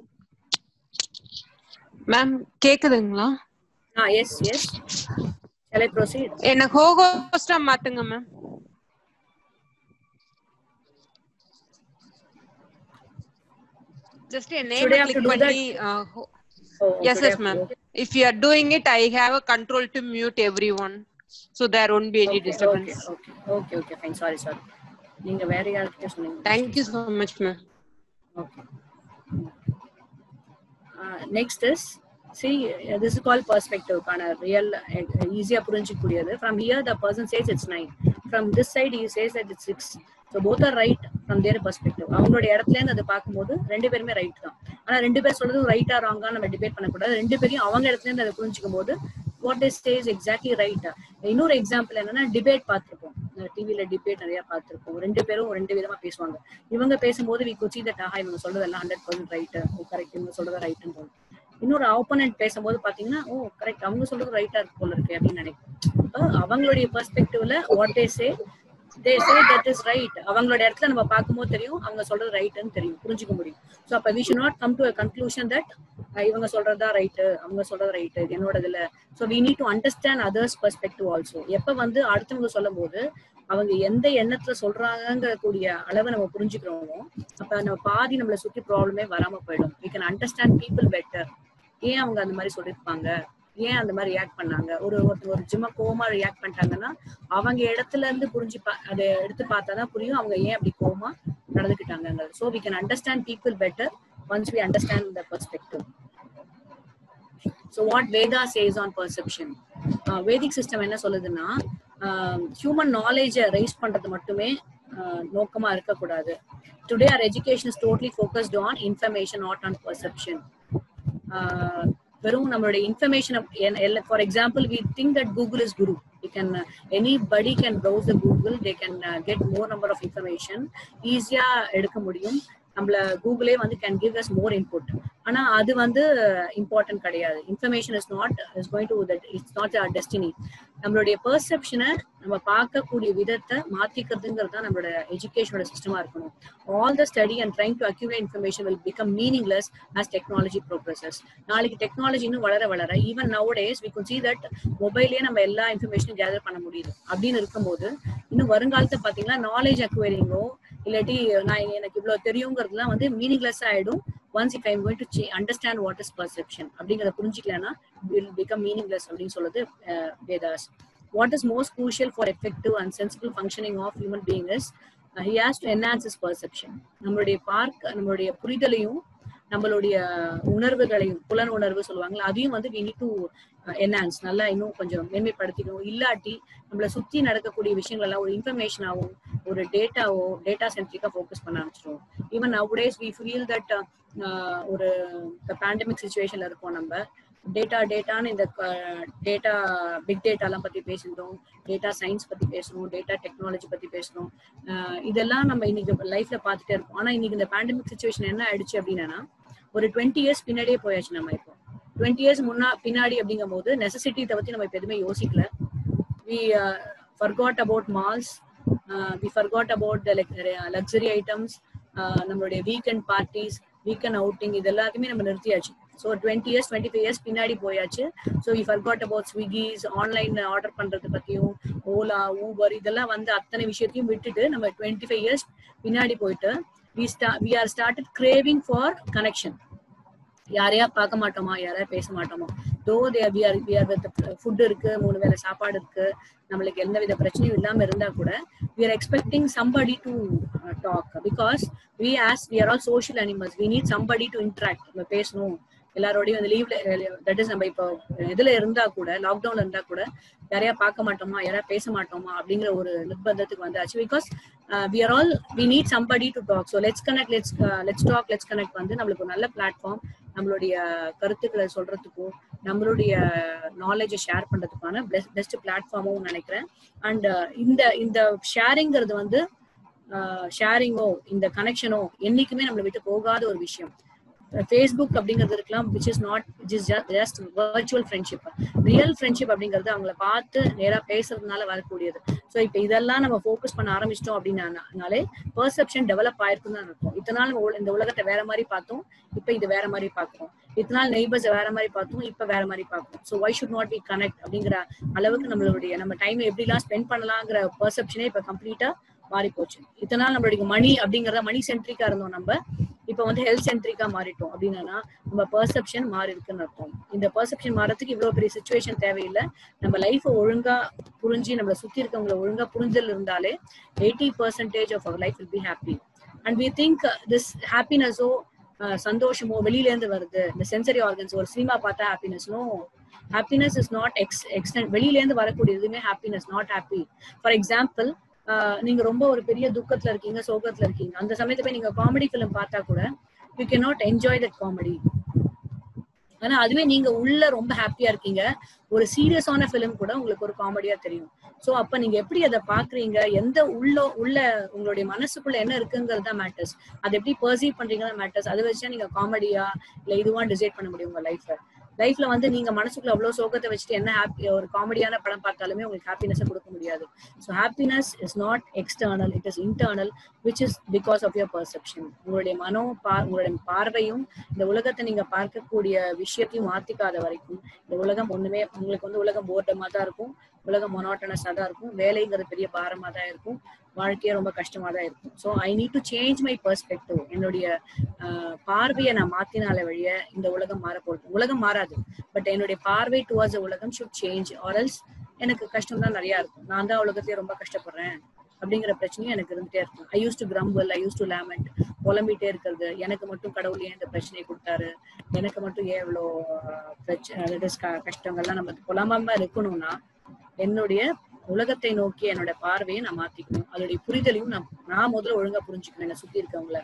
மேம் கேக்குதுங்களா ah yes yes Shall I proceed? என்ன ஹோஸ்டா மாத்துங்க மேம் ஜஸ்ட் என் name Should I have to click do that? பண்ணி Oh, yes should I yes have ma'am to- if you are doing it I have a control to mute everyone so there won't be any Okay, okay, disturbance okay, okay, okay, fine. Sorry, sorry. நீங்க வேற யார்கிட்ட சொன்னீங்க thank you so much ma'am Okay. Uh, next is, see, uh, this is called perspective. kind of real, uh, easier புரிஞ்சிக்கூடியது. From here, the person says it's nine. From this side, he says that it's six. So both are right from their perspective. அவங்களோட இடத்துல இருந்து அதை பார்க்கும்போது ரெண்டு பேருமே right தான் ஆனா ரெண்டு பேர் சொல்றது ரைட்டா ராங்கா நம்ம டிபேட் பண்ணக்கூடாது ரெண்டு பேரையும் அவங்க இடத்துல இருந்து அதை புரிஞ்சுக்கும் போது what is stays exactly right இன்னொரு எக்ஸாம்பிள் என்னன்னா டிபேட் பார்த்திருப்போம் டிவில டிபேட் நிறைய பார்த்திருப்போம் ரெண்டு பேரும் ரெண்டு விதமா பேசுவாங்க இவங்க பேசும்போது வி குச்சி தட் ஆஹா இவங்க சொல்றதெல்லாம் ஹண்ட்ரட் பர்சன்ட் ரைட்டு கரெக்ட் இவங்க சொல்றது ரைட்டுன்னு தோணும் இன்னொரு ஆப்போனன்ட் பேசும்போது பாத்தீங்கன்னா ஓ கரெக்ட் அவங்க சொல்றது ரைட்டா இருக்கு போல இருக்கு அப்படின்னு நினைக்கும் அப்ப அவங்களுடைய பெர்ஸ்பெக்டிவ்ல what they say they say that is right அவங்களோட இடத்துல நம்ம பார்க்கும்போது தெரியும் அவங்க சொல்றது ரைட்டுன்னு தெரியும் புரிஞ்சுக்க முடியும் ஸோ அப்ப we should not come to a conclusion that இவங்க சொல்றதா ரைட்டு அவங்க சொல்றது ரைட்டு என்னோட இதுல so we need to understand others perspective also எப்ப வந்து அடுத்தவங்க சொல்லும் போது அவங்க எந்த எண்ணத்துல சொல்றாங்கிற கூடிய அளவை நம்ம புரிஞ்சுக்கிறோமோ அப்ப நம்ம பாதி நம்மளை சுத்தி ப்ராப்ளமே வராம போயிடும் we can understand people better ஏன் அவங்க அந்த மாதிரி சொல்லியிருப்பாங்க ஏன் அந்த மாதிரி ரியாக்ட் பண்ணாங்க ஒரு ஒருத்தர் ஒரு ஜிம்ம கோமா ரியாக்ட் பண்ணிட்டாங்கன்னா அவங்க இடத்துல இருந்து புரிஞ்சு பா அதை எடுத்து பார்த்தாதான் புரியும் அவங்க ஏன் அப்படி கோமா நடந்துக்கிட்டாங்க so we can understand people better once we understand the perspective so what Veda says on perception Vedic system என்ன சொல்லுதுன்னா ஹியூமன் நாலேஜை ரைஸ் பண்றது மட்டுமே uh, நோக்கமா இருக்கக்கூடாது today are education is totally focused on information not on perception வெறும் நம்மளுடைய information for example we think that Google is guru we can anybody can browse the Google they can get more number of information ஈஸியா எடுக்க முடியும் நம்மள கூகுளே வந்து can give us more input ஆனா அது வந்து இம்பார்ட்டன்ட் கிடையாது information is not is going to that it's not are destiny நம்மளுடைய பெர்செப்ஷனை நம்ம பார்க்கக்கூடிய விதத்தை மாத்திக்கிறதுங்கிறது தான் நம்மளோட எஜுகேஷனோட சிஸ்டமா இருக்கணும் all the study and trying to accumulate information will become meaningless as technology progresses நாளைக்கு டெக்னாலஜி இன்னும் வளர வளர even nowadays we could see that மொபைலே நம்ம எல்லா இன்ஃபர்மேஷனும் கேதர் பண்ண முடியுது அப்படின்னு இருக்கும்போது இன்னும் வருங்காலத்தை பாத்தீங்கன்னா நாலேஜ் அக்வயரிங்கோ இல்லாட்டி நான் எனக்கு இவ்வளவு தெரியுங்கிறதுலாம் வந்து மீனிங்லெஸ் ஆயிடும் once if I'm going to understand what is perception அப்படிங்கிறத புரிஞ்சிக்கலன்னா வில் பிகம் மீனிங்லெஸ் அப்படின்னு சொல்லுது Vedas what is most crucial for effective and sensible functioning of human being is he has to enhance is perception நம்மளுடைய பார்க்க நம்மளுடைய புரிதலையும் நம்மளுடைய உணர்வுகளையும் புலன் உணர்வு சொல்லுவாங்கல்ல அதையும் வந்து வி நீட் டு என்ஹான்ஸ் நல்லா இன்னும் கொஞ்சம் மேன்மைப்படுத்திக்கணும் இல்லாட்டி நம்மளை சுத்தி நடக்கக்கூடிய விஷயங்கள் எல்லாம் ஒரு இன்ஃபர்மேஷனாகவும் ஒரு டேட்டாவோ டேட்டா சென்ட்ரிக்கா ஃபோக்கஸ் பண்ண ஆரம்பிச்சிடும் even nowadays we feel that ஒரு பேண்டமிக் சுச்சுவேஷன்ல இருக்கோம் நம்ம டேட்டா டேட்டான்னு இந்த டேட்டா பிக் டேட்டாலாம் பத்தி பேசியிருந்தோம் டேட்டா சயின்ஸ் பத்தி பேசணும் டேட்டா டெக்னாலஜி பத்தி பேசணும் இதெல்லாம் நம்ம இன்னைக்கு லைஃப்ல பார்த்துட்டே இருக்கோம் ஆனா இன்னைக்கு இந்த பேண்டமிக் சுச்சுவேஷன் என்ன ஆயிடுச்சு அப்படின்னா ஒரு டுவெண்ட்டி இயர்ஸ் பின்னாடியே போயாச்சு நம்ம இப்போ டுவெண்ட்டி இயர்ஸ் முன்னா பின்னாடி அப்படிங்கும் போது நெசசிட்டி பத்தி நம்ம இப்போ எதுவுமே யோசிக்கல we forgot about malls we forgot about the luxury items நம்மளுடைய வீக்கெண்ட் பார்ட்டிஸ் வீக்கெண்ட் அவுட்டிங் இது எல்லாத்தையுமே நம்ம நிறுத்தியாச்சு so twenty years twenty five years பின்னாடி போயாச்சு so we forgot about Swiggys online order பண்றது பத்தியும் ஓலா ஊபர் இதெல்லாம் வந்து அத்தனை விஷயத்தையும் விட்டுட்டு நம்ம டுவெண்ட்டி ஃபைவ் இயர்ஸ் பின்னாடி போயிட்டு we sta we are started craving for connection யாரையா பார்க்க மாட்டோமா யாரையா பேச மாட்டோமா though there we are we are with food இருக்கு மூணு வேளை சாப்பாடு இருக்கு நம்மளுக்கு எந்த வித பிரச்சனையும் இல்லாம இருந்தா கூட we are expecting somebody to talk because we as we are all social animals we need somebody to interact நம்ம பேசணும் எல்லாரோடையும் இந்த லீவ்ல தட் இஸ் நம்ம இப்போ இதுல இருந்தா கூட லாக்டவுன்ல இருந்தா கூட யாரையா பார்க்க மாட்டோமா யாரையா பேச மாட்டோமா அப்படிங்கிற ஒரு நிர்பந்தத்துக்கு வந்தாச்சு because we are all we need somebody to talk so let's connect let's let's talk let's connect வந்து நம்மளுக்கு ஒரு நல்ல பிளாட்ஃபார்ம் நம்மளுடைய கருத்துக்களை சொல்றதுக்கும் நம்மளுடைய நாலேஜை ஷேர் பண்றதுக்கான பெஸ்ட் பிளாட்ஃபார்மும் நினைக்கிறேன் அண்ட் இந்த இந்த ஷேரிங்கிறது வந்து ஷேரிங்கோ இந்த கனெக்ஷனோ என்னைக்குமே நம்மளை விட்டு போகாத ஒரு விஷயம் ஃபேஸ்புக் அப்படிங்கிறது இருக்கலாம் which is not which is just virtual friendship real friendship அப்படிங்கிறது அவங்கள பார்த்து நேரா பேசுறதுனால வரக்கூடியது ஸோ இப்போ இதெல்லாம் நம்ம ஃபோக்கஸ் பண்ண ஆரம்பிச்சிட்டோம் அப்படின்னாலே பெர்செப்ஷன் டெவலப் ஆயிருக்குன்னு தான் இருக்கும் இத்தனை நாள் நம்ம உல- இந்த உலகத்தை வேற மாதிரி பார்த்தோம் இப்போ இது வேற மாதிரி பார்க்கிறோம் இத்தனை நாள் நெய்பர்ஸ் வேற மாதிரி பார்த்தோம் இப்போ வேற மாதிரி பார்க்கிறோம் so why should not be connect அப்படிங்கிற அளவுக்கு நம்மளுடைய நம்ம டைம் எப்படிலாம் ஸ்பெண்ட் பண்ணலாங்கிற பெர்செப்ஷனே இப்போ கம்ப்ளீட்டா மாறி போச்சு இத்தனை நாள் நம்மளுடைய மணி அப்படிங்கறத மணி சென்ட்ரிக்கா இருந்தோம் நம்ம இப்ப வந்து ஹெல்த் சென்ட்ரிக்கா மாறிட்டோம் அப்படின்னா நம்ம பெர்செப்ஷன் மாறி இருக்குன்னு அர்த்தம் இந்த பெர்செப்ஷன் மாறதுக்கு இவ்வளவு பெரிய சுச்சுவேஷன் தேவையில்லை நம்ம லைஃப் ஒழுங்கா புரிஞ்சு நம்மள சுத்தி இருக்கவங்களை ஒழுங்கா புரிஞ்சல் இருந்தாலே eighty percentage of our life will be happy and we think this ஹாப்பினஸோ சந்தோஷமோ வெளியில இருந்து வருது இந்த சென்சரி ஆர்கன்ஸ் ஒரு சினிமா பார்த்தா ஹாப்பினஸ்னோ happiness is not ex extent வெளியில இருந்து வரக்கூடிய எதுவுமே happiness not happy for example நீங்க ரொம்ப ஒரு பெரிய துக்கத்துல இருக்கீங்க சோகத்துல இருக்கீங்க அந்த சமயத்துல போய் நீங்க காமெடி ஃபிலிம் பார்த்தா கூட you can not enjoy that comedy ஆனா அதுவே நீங்க உள்ள ரொம்ப ஹாப்பியா இருக்கீங்க ஒரு சீரியஸான ஃபிலிம் கூட உங்களுக்கு ஒரு காமெடியா தெரியும் சோ அப்ப நீங்க எப்படி அதை பாக்குறீங்க எந்த உள்ள உள்ள உங்களுடைய மனசுக்குள்ள என்ன இருக்குங்கிறது தான் மேட்டர்ஸ் அதை எப்படி பர்சீவ் பண்றீங்கன்னா மேட்டர்ஸ் அதை வச்சா நீங்க காமெடியா இல்ல இதுவா டிசைட் பண்ண முடியும் உங்க லைஃப்ல லைஃப்ல வந்து நீங்க மனசுக்குள்ள அவ்வளவு சோகத்தை வச்சுட்டு என்ன ஹாப்பி ஒரு காமெடியான படம் பார்த்தாலுமே உங்களுக்கு ஹாப்பினஸ் கொடுக்க முடியாது so happiness is not external it is internal which is because of your perception உங்களுடைய மனோ பா உங்களுடைய பார்வையும் இந்த உலகத்தை நீங்க பார்க்கக்கூடிய விஷயத்தையும் மாத்திக்காத வரைக்கும் இந்த உலகம் ஒண்ணுமே உங்களுக்கு வந்து உலகம் போர்டமா தான் இருக்கும் உலகம் மொனாட்டனஸா தான் இருக்கும் வேலைங்கிறது பெரிய பாரமா தான் இருக்கும் வாழ்க்கையே ரொம்ப கஷ்டமா தான் இருக்கும் so I need to change my perspective என்னுடைய ஆஹ், பார்வையை நான் மாத்தினால வழிய இந்த உலகம் மாற போகுது உலகம் மாறாது பட் என்னுடைய பார்வை டுவர்ட்ஸ் உலகம் ஷுட் சேஞ்ச் ஆரல்ஸ் எனக்கு கஷ்டம் தான் நிறைய இருக்கும் நான் தான் உலகத்தையே ரொம்ப கஷ்டப்படுறேன் அப்படிங்கிற பிரச்சனையும் எனக்கு இருந்துட்டே இருக்கும் I use to grumble I use to lament புலம்பிட்டே இருக்கிறது எனக்கு மட்டும் கடவுள் ஏன் இந்த பிரச்சனையை கொடுத்தாரு எனக்கு மட்டும் ஏன் இவ்வளோ ஆஹ், பிரச்சனை that is க- கஷ்டங்கள்லாம் நம்ம புலம்பாம இருக்கணும்னா என்னுடைய உலகத்தை நோக்கி என்னோட பார்வையை நான் மாத்திக்கணும் அதோடைய புரிதலையும் நான் நான் முதல்ல ஒழுங்கா புரிஞ்சுக்கணும் என்னை சுத்தி இருக்கவங்கள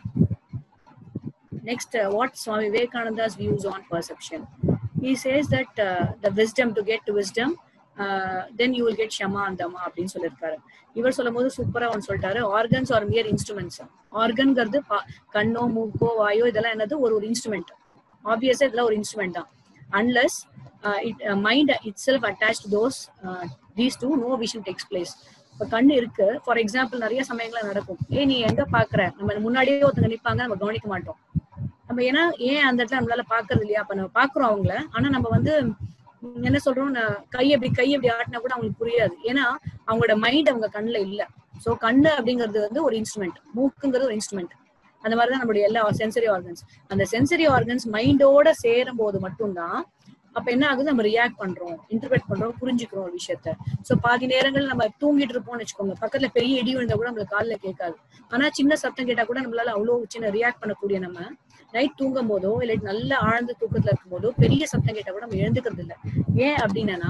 Next, uh, what Swami Vivekananda's views on perception? He says that uh, the wisdom to get to wisdom, uh, then you will get Shama and Dhamma அப்படின்னு சொல்லியிருக்காரு இவர் சொல்லும் போது சூப்பரா அவன் சொல்லிட்டாரு ஆர்கன்ஸ் ஆர் மியர் இன்ஸ்ட்ருமெண்ட்ஸ் ஆர்கன்ங்கிறது கண்ணோ மூக்கோ வாயோ இதெல்லாம் என்னது ஒரு ஒரு இன்ஸ்ட்ருமெண்ட் ஆப்வியஸா இதெல்லாம் ஒரு இன்ஸ்ட்ருமெண்ட் தான் unless it mind itself attach those these to no vision takes place இப்ப கண்ணு இருக்கு ஃபார் எக்ஸாம்பிள் நிறைய சமயங்கள்ல நடக்கும் ஏ நீ எங்க பாக்குற நம்ம முன்னாடியே ஒருத்தங்க நிப்பாங்க நம்ம கவனிக்க மாட்டோம் நம்ம ஏன்னா ஏன் அந்த இடத்துல நம்மளால பாக்குறது இல்லையா அப்ப நம்ம பாக்குறோம் அவங்கள ஆனா நம்ம வந்து உம், என்ன சொல்றோம் நான் கை எப்படி கை எப்படி ஆட்டினா கூட அவங்களுக்கு புரியாது ஏன்னா அவங்களோட மைண்ட் அவங்க கண்ணுல இல்ல சோ கண்ணு அப்படிங்கிறது வந்து ஒரு இன்ஸ்ட்ருமெண்ட் மூக்குங்கிறது ஒரு இன்ஸ்ட்ருமெண்ட் அந்த மாதிரிதான் நம்மளுடைய எல்லா சென்சரி ஆர்கன்ஸ் அந்த சென்சரி ஆர்கன்ஸ் மைண்டோட சேரும் போது மட்டும்தான் அப்ப என்ன ஆகுது நம்ம ரியாக்ட் பண்றோம் இன்டர்பிரட் பண்றோம் புரிஞ்சுக்கிறோம் ஒரு விஷயத்த சோ பாதி நேரங்கள் நம்ம தூங்கிட்டு இருப்போம்னு வச்சுக்கோங்க பக்கத்துல பெரிய இடி விழுந்தா கூட நம்மளுக்கு காதுல கேட்காது ஆனா சின்ன சத்தம் கேட்டா கூட நம்மளால அவ்வளவு சின்ன ரியாக்ட் பண்ணக்கூடிய நம்ம நைட் தூங்கும் போதோ இல்லை நல்ல ஆழ்ந்த தூக்கத்துல இருக்கும் போதோ பெரிய சத்தம் கேட்டா கூட நம்ம எழுந்துக்கிறது இல்ல ஏன் அப்படின்னா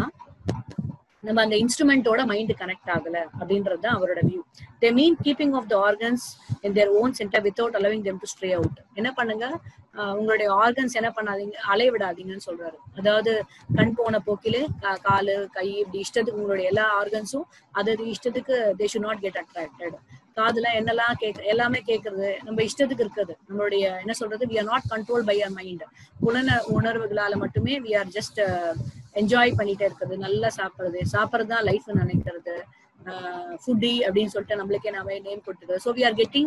நம்ம அந்த இன்ஸ்ட்ருமெண்டோட மைண்ட் கனெக்ட் ஆகல அப்படின்றது தான் அவரோட view they mean keeping of the organs in their own centre without allowing them to stray out என்ன பண்ணுங்க ஆஹ் உங்களுடைய ஆர்கன்ஸ் என்ன பண்ணாதீங்க அலைய விடாதீங்கன்னு சொல்றாரு அதாவது கண் போன போக்கிலே கா- காலு கை இப்படி இஷ்டத்துக்கு உங்களுடைய எல்லா ஆர்கன்ஸும் அது இஷ்டத்துக்கு they should not get attracted காதுல என்னெல்லாம் கேட்க எல்லாமே கேட்கறது நம்ம இஷ்டத்துக்கு இருக்குது நம்மளுடைய என்ன சொல்றது we are not control by our mind புலன உணர்வுகளால மட்டுமே வி ஆர் ஜஸ்ட் என்ஜாய் பண்ணிட்டே இருக்கிறது நல்லா சாப்பிடுறது சாப்பிட்றது தான் லைஃப் நினைக்கிறது ஃபுட்டி அப்படின்னு சொல்லிட்டு நம்மளுக்கே நாம நேம் கொடுத்துக்கிறது so we are getting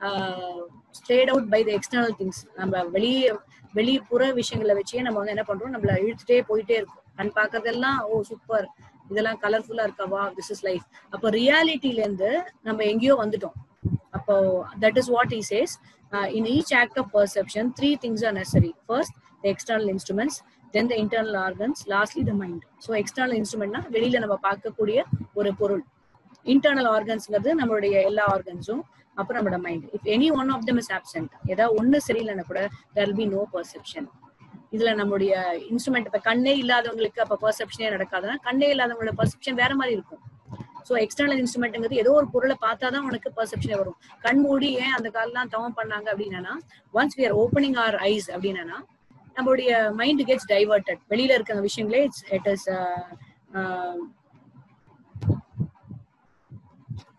strayed out by the external things நம்ம வெளியே வெளிப்புற விஷயங்களை வச்சே நம்ம வந்து என்ன பண்றோம் நம்மள இழுத்துட்டே போயிட்டே இருக்கும் கண் பார்க்கறதெல்லாம் ஓ சூப்பர் இதெல்லாம் கலர்ஃபுல்லா இருக்கவா திஸ் இஸ் லைஃப் அப்போ ரியாலிட்டில இருந்து நம்ம எங்கேயோ வந்துட்டோம் அப்போ that is what he says uh, in each act of perception three things are necessary first the external instruments then the internal organs lastly the mind so external instrumentனா வெளியில நம்ம பார்க்கக்கூடிய ஒரு பொருள் இன்டர்னல் ஆர்கன்ஸ்ங்கிறது நம்மளுடைய எல்லா ஆர்கன்ஸும் அப்புறம் நம்மளோட mind if any one of them is absent ஏதாவது ஒண்ணு சரியில்லைன்னா கூட there will be no perception இதுல நம்மளுடைய இன்ஸ்ட்ருமெண்ட் இப்ப கண்ணே இல்லாதவங்களுக்கு அப்ப பெர்செப்ஷனே நடக்காதுன்னா கண்ணே இல்லாதவங்களோட பெர்செப்ஷன் வேற மாதிரி இருக்கும் சோ எக்ஸ்டர்னல் இன்ஸ்ட்ருமெண்ட்ங்கிறது ஏதோ ஒரு பொருளை பார்த்தாதான் உனக்கு பெர்செப்ஷனே வரும் கண் மூடி ஏன் அந்த காலெல்லாம் தவம் பண்ணாங்க அப்படின்னா once we are opening our eyes அப்படின்னா நம்மளுடைய மைண்ட் கெட்ஸ் டைவர்டட் வெளியில இருக்க விஷயங்களே இட்ஸ் இட் இஸ்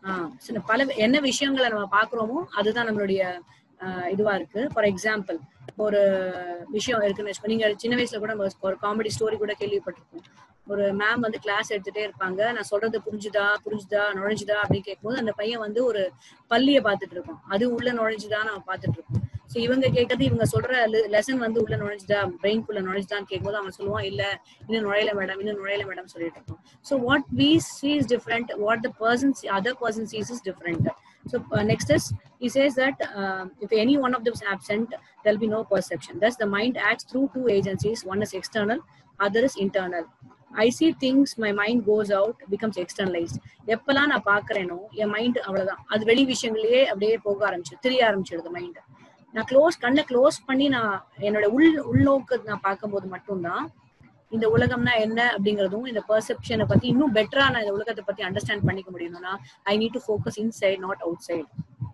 பல என்ன விஷயங்களை நம்ம பாக்குறோமோ அதுதான் நம்மளுடைய ஆஹ் இதுவா இருக்கு ஃபார் எக்ஸாம்பிள் ஒரு விஷயம் இருக்குன்னு வச்சுக்கோ நீங்க சின்ன வயசுல கூட நம்ம ஒரு காமெடி ஸ்டோரி கூட கேள்விப்பட்டிருப்போம் ஒரு மேம் வந்து கிளாஸ் எடுத்துட்டே இருப்பாங்க நான் சொல்றது புரிஞ்சுதா புரிஞ்சுதா நுழைஞ்சுதா அப்படின்னு கேட்கும்போது அந்த பையன் வந்து ஒரு பள்ளிய பாத்துட்டு இருப்பான் அது உள்ள நுழைஞ்சுதா நம்ம பாத்துட்டு இருக்கோம் ஸோ இவங்க கேட்கறது இவங்க சொல்ற லெசன் வந்து உள்ள நுழைஞ்சுதா பிரெயின்குள்ள நுழைஞ்சுதான்னு கேட்கும்போது அவன் சொல்லுவான் இல்ல இன்னும் நுழையல மேடம் இன்னும் நுழையல மேடம் சொல்லிட்டு இருக்கோம் so what we see is different what the person other person sees is different So uh, next is he says that uh, if any one of them is absent, there'll be no perception. Thus, the mind acts through two agencies. One is external, other is internal. I see things, my mind goes out, becomes externalized. எப்பெல்லாம் நான் பாக்குறேனோ என் mind அவ்வளவுதான் அது வெளி விஷயங்களையே அப்படியே போக ஆரம்பிச்சு தெரிய ஆரம்பிச்சிடுது மைண்ட் நான் க்ளோஸ் கண்ணை க்ளோஸ் பண்ணி நான் என்னோட உள் உள்நோக்கு நான் பார்க்கும்போது மட்டும்தான் இந்த உலகம்னா என்ன அப்படிங்கறதும் இந்த பெர்செப்ஷனை பத்தி இன்னும் பெட்டரா நான் இந்த உலகத்தை பத்தி அண்டர்ஸ்டாண்ட் பண்ணிக்க முடியணும்னா I need to focus inside not outside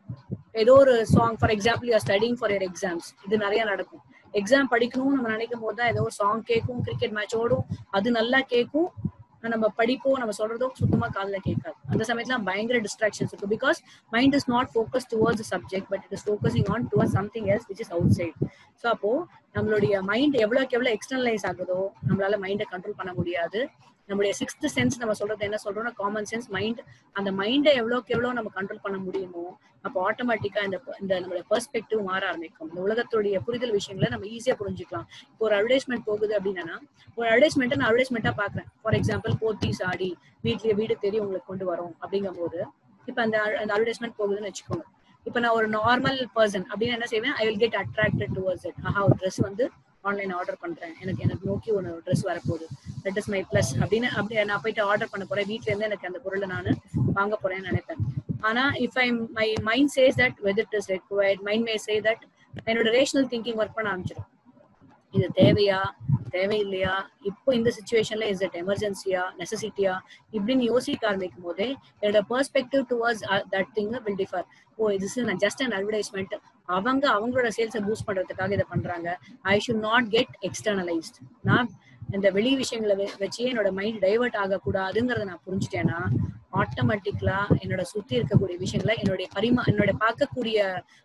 ஏதோ ஒரு song for example you're studying for your exams இது நிறைய நடக்கும் எக்ஸாம் படிக்கணும்னு நம்ம நினைக்கும் போது தான் ஏதோ ஒரு சாங் கேட்கும் கிரிக்கெட் மேட்ச் ஓடும் அது நல்லா கேட்கும் நம்ம படிப்போம் நம்ம சொல்றதோ சுத்தமா காதுல கேட்காது அந்த சமயத்துல பயங்கர டிஸ்ட்ராக்ஷன்ஸ் இருக்கு because mind is not focus towards subject but it is focusing on toward something else which is outside so அப்போ நம்மளுடைய மைண்ட் எவ்வளவுக்கு எவ்வளவு எக்ஸ்டர்னலைஸ் ஆகுதோ நம்மளால மைண்டை கண்ட்ரோல் பண்ண முடியாது நம்மளுடைய சிக்ஸ்த் சென்ஸ் நம்ம சொல்றது என்ன சொல்றோம்னா காமன் சென்ஸ் மைண்ட் அந்த மைண்டை எவ்வளோக்கு எவ்வளோ நம்ம கண்ட்ரோல் பண்ண முடியுமோ அப்போ ஆட்டோமேட்டிக்கா இந்த இந்த நம்மளுடைய பெர்ஸ்பெக்டிவ் மாற ஆரம்பிக்கும் இந்த உலகத்துடைய புரிதல் விஷயங்களை நம்ம ஈஸியா புரிஞ்சுக்கலாம் இப்போ ஒரு அட்வர்டைஸ்மெண்ட் போகுது அப்படின்னா ஒரு அட்வர்டைஸ்மெண்ட்டை நான் அட்வர்டைஸ்மெண்ட்டா பாக்குறேன் ஃபார் எக்ஸாம்பிள் போத்தி சாடி வீட்லயே வீடு தேடி உங்களுக்கு கொண்டு வரோம் அப்படிங்கும் போது இப்ப அந்த அந்த அட்வர்டைஸ்மெண்ட் போகுதுன்னு வச்சுக்கோங்க இப்ப நான் ஒரு நார்மல் பர்சன் அப்படின்னு என்ன செய்வேன் I will get attracted towards it ஆஹா ஒரு ட்ரெஸ் வந்து ஆன்லைன் ஆர்டர் பண்றேன் எனக்கு எனக்கு நோக்கி ஒரு ட்ரெஸ் வரப்போகுது தட் இஸ் மை பிளஸ் அப்படின்னு அப்படி நான் போயிட்டு ஆர்டர் பண்ண போறேன் வீட்ல இருந்து எனக்கு அந்த பொருளை நான் வாங்க போறேன்னு நினைப்பேன் ஆனா if I my mind says that whether it is required mind may say that என்னோட ரேஷனல் திங்கிங் ஒர்க் பண்ண ஆரம்பிச்சிடும் இது தேவையா தேவையில்லையா இப்போ இந்த சுச்சுவேஷன்ல இஸ் இட் எமர்ஜென்சியா நெசசிட்டியா இப்படின்னு யோசிக்க ஆரம்பிக்கும் போதே என்னோட perspective towards that thing will differ ஓ இது நான் ஜஸ்ட் அன் அட்வர்டைஸ்மெண்ட் அவங்க அவங்களோட சேல்ஸை பூஸ்ட் பண்றதுக்காக இதை பண்றாங்க I should not get externalised நான் இந்த வெளி விஷயங்களை வச்சு என்னோட மைண்ட் டைவர்ட் ஆகக்கூடாதுங்கிறத நான் புரிஞ்சுட்டேன்னா ஆட்டோமேட்டிக்கலா என்னோட சுத்தி இருக்கக்கூடிய விஷயங்களை என்னுடைய பரிமா என்னோட பார்க்கக்கூடிய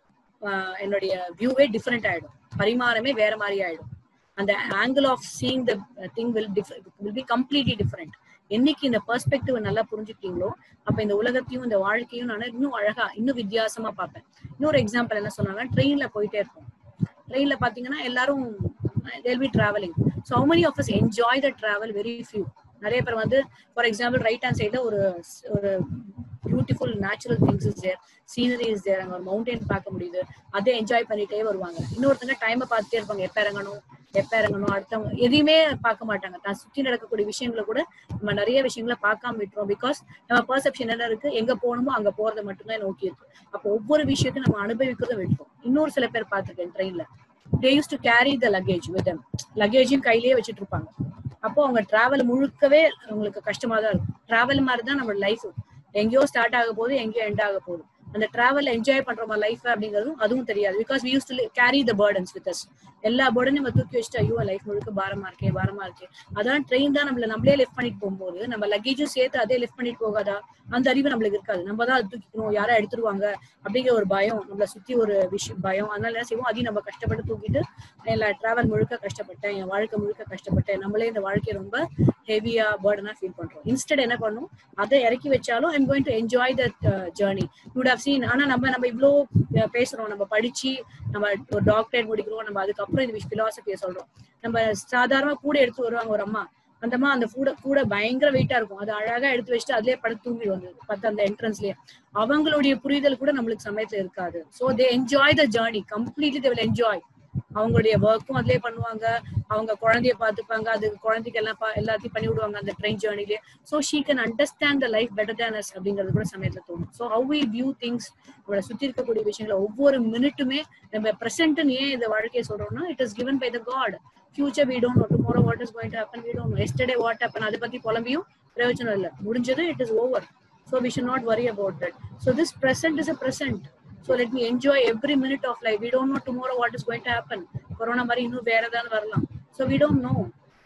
என்னுடைய வியூவே டிஃப்ரெண்ட் ஆயிடும் பரிமாறமே வேற மாதிரி ஆயிடும் அந்த angle of seeing the thing will will be completely different என்னைக்கு இந்த பெர்ஸ்பெக்டிவ் நல்லா புரிஞ்சுக்கிட்டீங்களோ அப்ப இந்த உலகத்தையும் இந்த வாழ்க்கையும் நான் இன்னும் அழகா இன்னும் வித்தியாசமா பார்ப்பேன் இன்னொரு எக்ஸாம்பிள் என்ன சொன்னாங்கன்னா ட்ரெயின்ல போயிட்டே இருப்போம் ட்ரெயின்ல பாத்தீங்கன்னா எல்லாரும் they'll be travelling so how many of us enjoy the travel very few நிறைய பேர் வந்து ஃபார் எக்ஸாம்பிள் ரைட் ஹேண்ட் சைட்ல ஒரு ஒரு beautiful natural things is there scenery is there அங்க ஒரு மவுண்டைன் பார்க்க முடியுது அதை என்ஜாய் பண்ணிட்டே வருவாங்க இன்னொருத்தங்க டைமை பார்த்துட்டே இருப்பாங்க எப்ப இறங்கணும் எப்ப இறங்கணும் அடுத்தவங்க எதையுமே பார்க்க மாட்டாங்க தான் சுத்தி நடக்கக்கூடிய விஷயங்களை கூட நம்ம நிறைய விஷயங்களை பார்க்காம விட்டுறோம் பிகாஸ் நம்ம பர்செப்ஷன் என்ன இருக்கு எங்க போகணுமோ அங்க போறதை மட்டும்தான் நோக்கி இருக்கு அப்போ ஒவ்வொரு விஷயத்தையும் நம்ம அனுபவிக்கிறத விட்டுறோம் இன்னொரு சில பேர் பார்த்துருக்கேன் ட்ரெயின்ல they use to carry the luggage with லக்கேஜையும் கையிலேயே வச்சுட்டு இருப்பாங்க அப்போ அவங்க டிராவல் முழுக்கவே உங்களுக்கு கஷ்டமா தான் இருக்கும் டிராவல் மாதிரி தான் நம்ம லைஃப் எங்கேயோ ஸ்டார்ட் ஆக போகுது எங்கேயோ எண்ட் ஆக போகுது அந்த டிராவல் என்ஜாய் பண்றோமா லைஃப் அப்படிங்கிறதும் அதுவும் தெரியாது because we use to carry the burdens with us எல்லா பேர்டனும் நம்ம தூக்கி வச்சுட்டு ஐயோ லைஃப் முழுக்க பாரமா இருக்கே பாரமா இருக்கே அதான் ட்ரெயின் தான் நம்மள நம்மளே லிஃப்ட் பண்ணிட்டு போகும்போது நம்ம லக்கேஜும் சேர்த்து அதே லிஃப்ட் பண்ணிட்டு போகாதா அந்த அறிவு நம்மளுக்கு இருக்காது நம்ம தான் அது தூக்கிக்கணும் யாரா எடுத்துருவாங்க அப்படிங்கிற ஒரு பயம் நம்மள சுத்தி ஒரு விஷயம் பயம் அதனால என்ன செய்வோம் அதையும் நம்ம கஷ்டப்பட்டு தூக்கிட்டு எல்லா டிராவல் முழுக்க கஷ்டப்பட்டேன் என் வாழ்க்கை முழுக்க கஷ்டப்பட்டேன் நம்மளே இந்த வாழ்க்கையை ரொம்ப ஹெவியா பேர்டனா ஃபீல் பண்றோம் இன்ஸ்டெட் என்ன பண்ணும் அதை இறக்கி வச்சாலும் I'm going to enjoy that journey you'd have seen ஆனா நம்ம நம்ம இவ்வளோ பேசுறோம் நம்ம படிச்சு நம்ம ஒரு டாக்டரேட் முடிக்கிறோம் நம்ம அதுக்கப்புறம் இந்த பிலாசபியை சொல்றோம் நம்ம சாதாரண கூட எடுத்து வருவாங்க ஒரு அம்மா அந்த அம்மா அந்த கூட கூட பயங்கர வெயிட்டா இருக்கும் அது அழகா எடுத்து வச்சுட்டு அதுலயே படுத்து தூங்கி வந்தது பத்து அந்த என்ட்ரன்ஸ்லயே அவங்களுடைய புரிதல் கூட நம்மளுக்கு சமயத்துல இருக்காது so they enjoy the journey completely they will enjoy அவங்களுடைய ஒர்க்கும் அதுலயே பண்ணுவாங்க அவங்க குழந்தைய பாத்துப்பாங்க அது குழந்தைக்கு எல்லாம் எல்லாத்தையும் பண்ணி விடுவாங்க அந்த ட்ரெயின் ஜேர்னிலே so she can understand the life better than us அப்படிங்கிறது கூட சமயத்துல தோணும் so how we view things நம்மளை சுத்தி இருக்கக்கூடிய விஷயங்களை ஒவ்வொரு மினிட்டுமே நம்ம ப்ரெசென்ட்னு ஏன் இந்த வாழ்க்கையை சொல்றோம்னா it is given by the god future we don't know tomorrow what is going to happen we don't know yesterday what happen அதை பத்தி புலம்பியும் பிரயோஜனம் இல்லை முடிஞ்சது it is over so we should not worry about that so this present is a present so let me enjoy every minute of life we don't know tomorrow what is going to happen corona மாதிரி இன்னும் வேற ஏதாவது வரலாம் so we don't know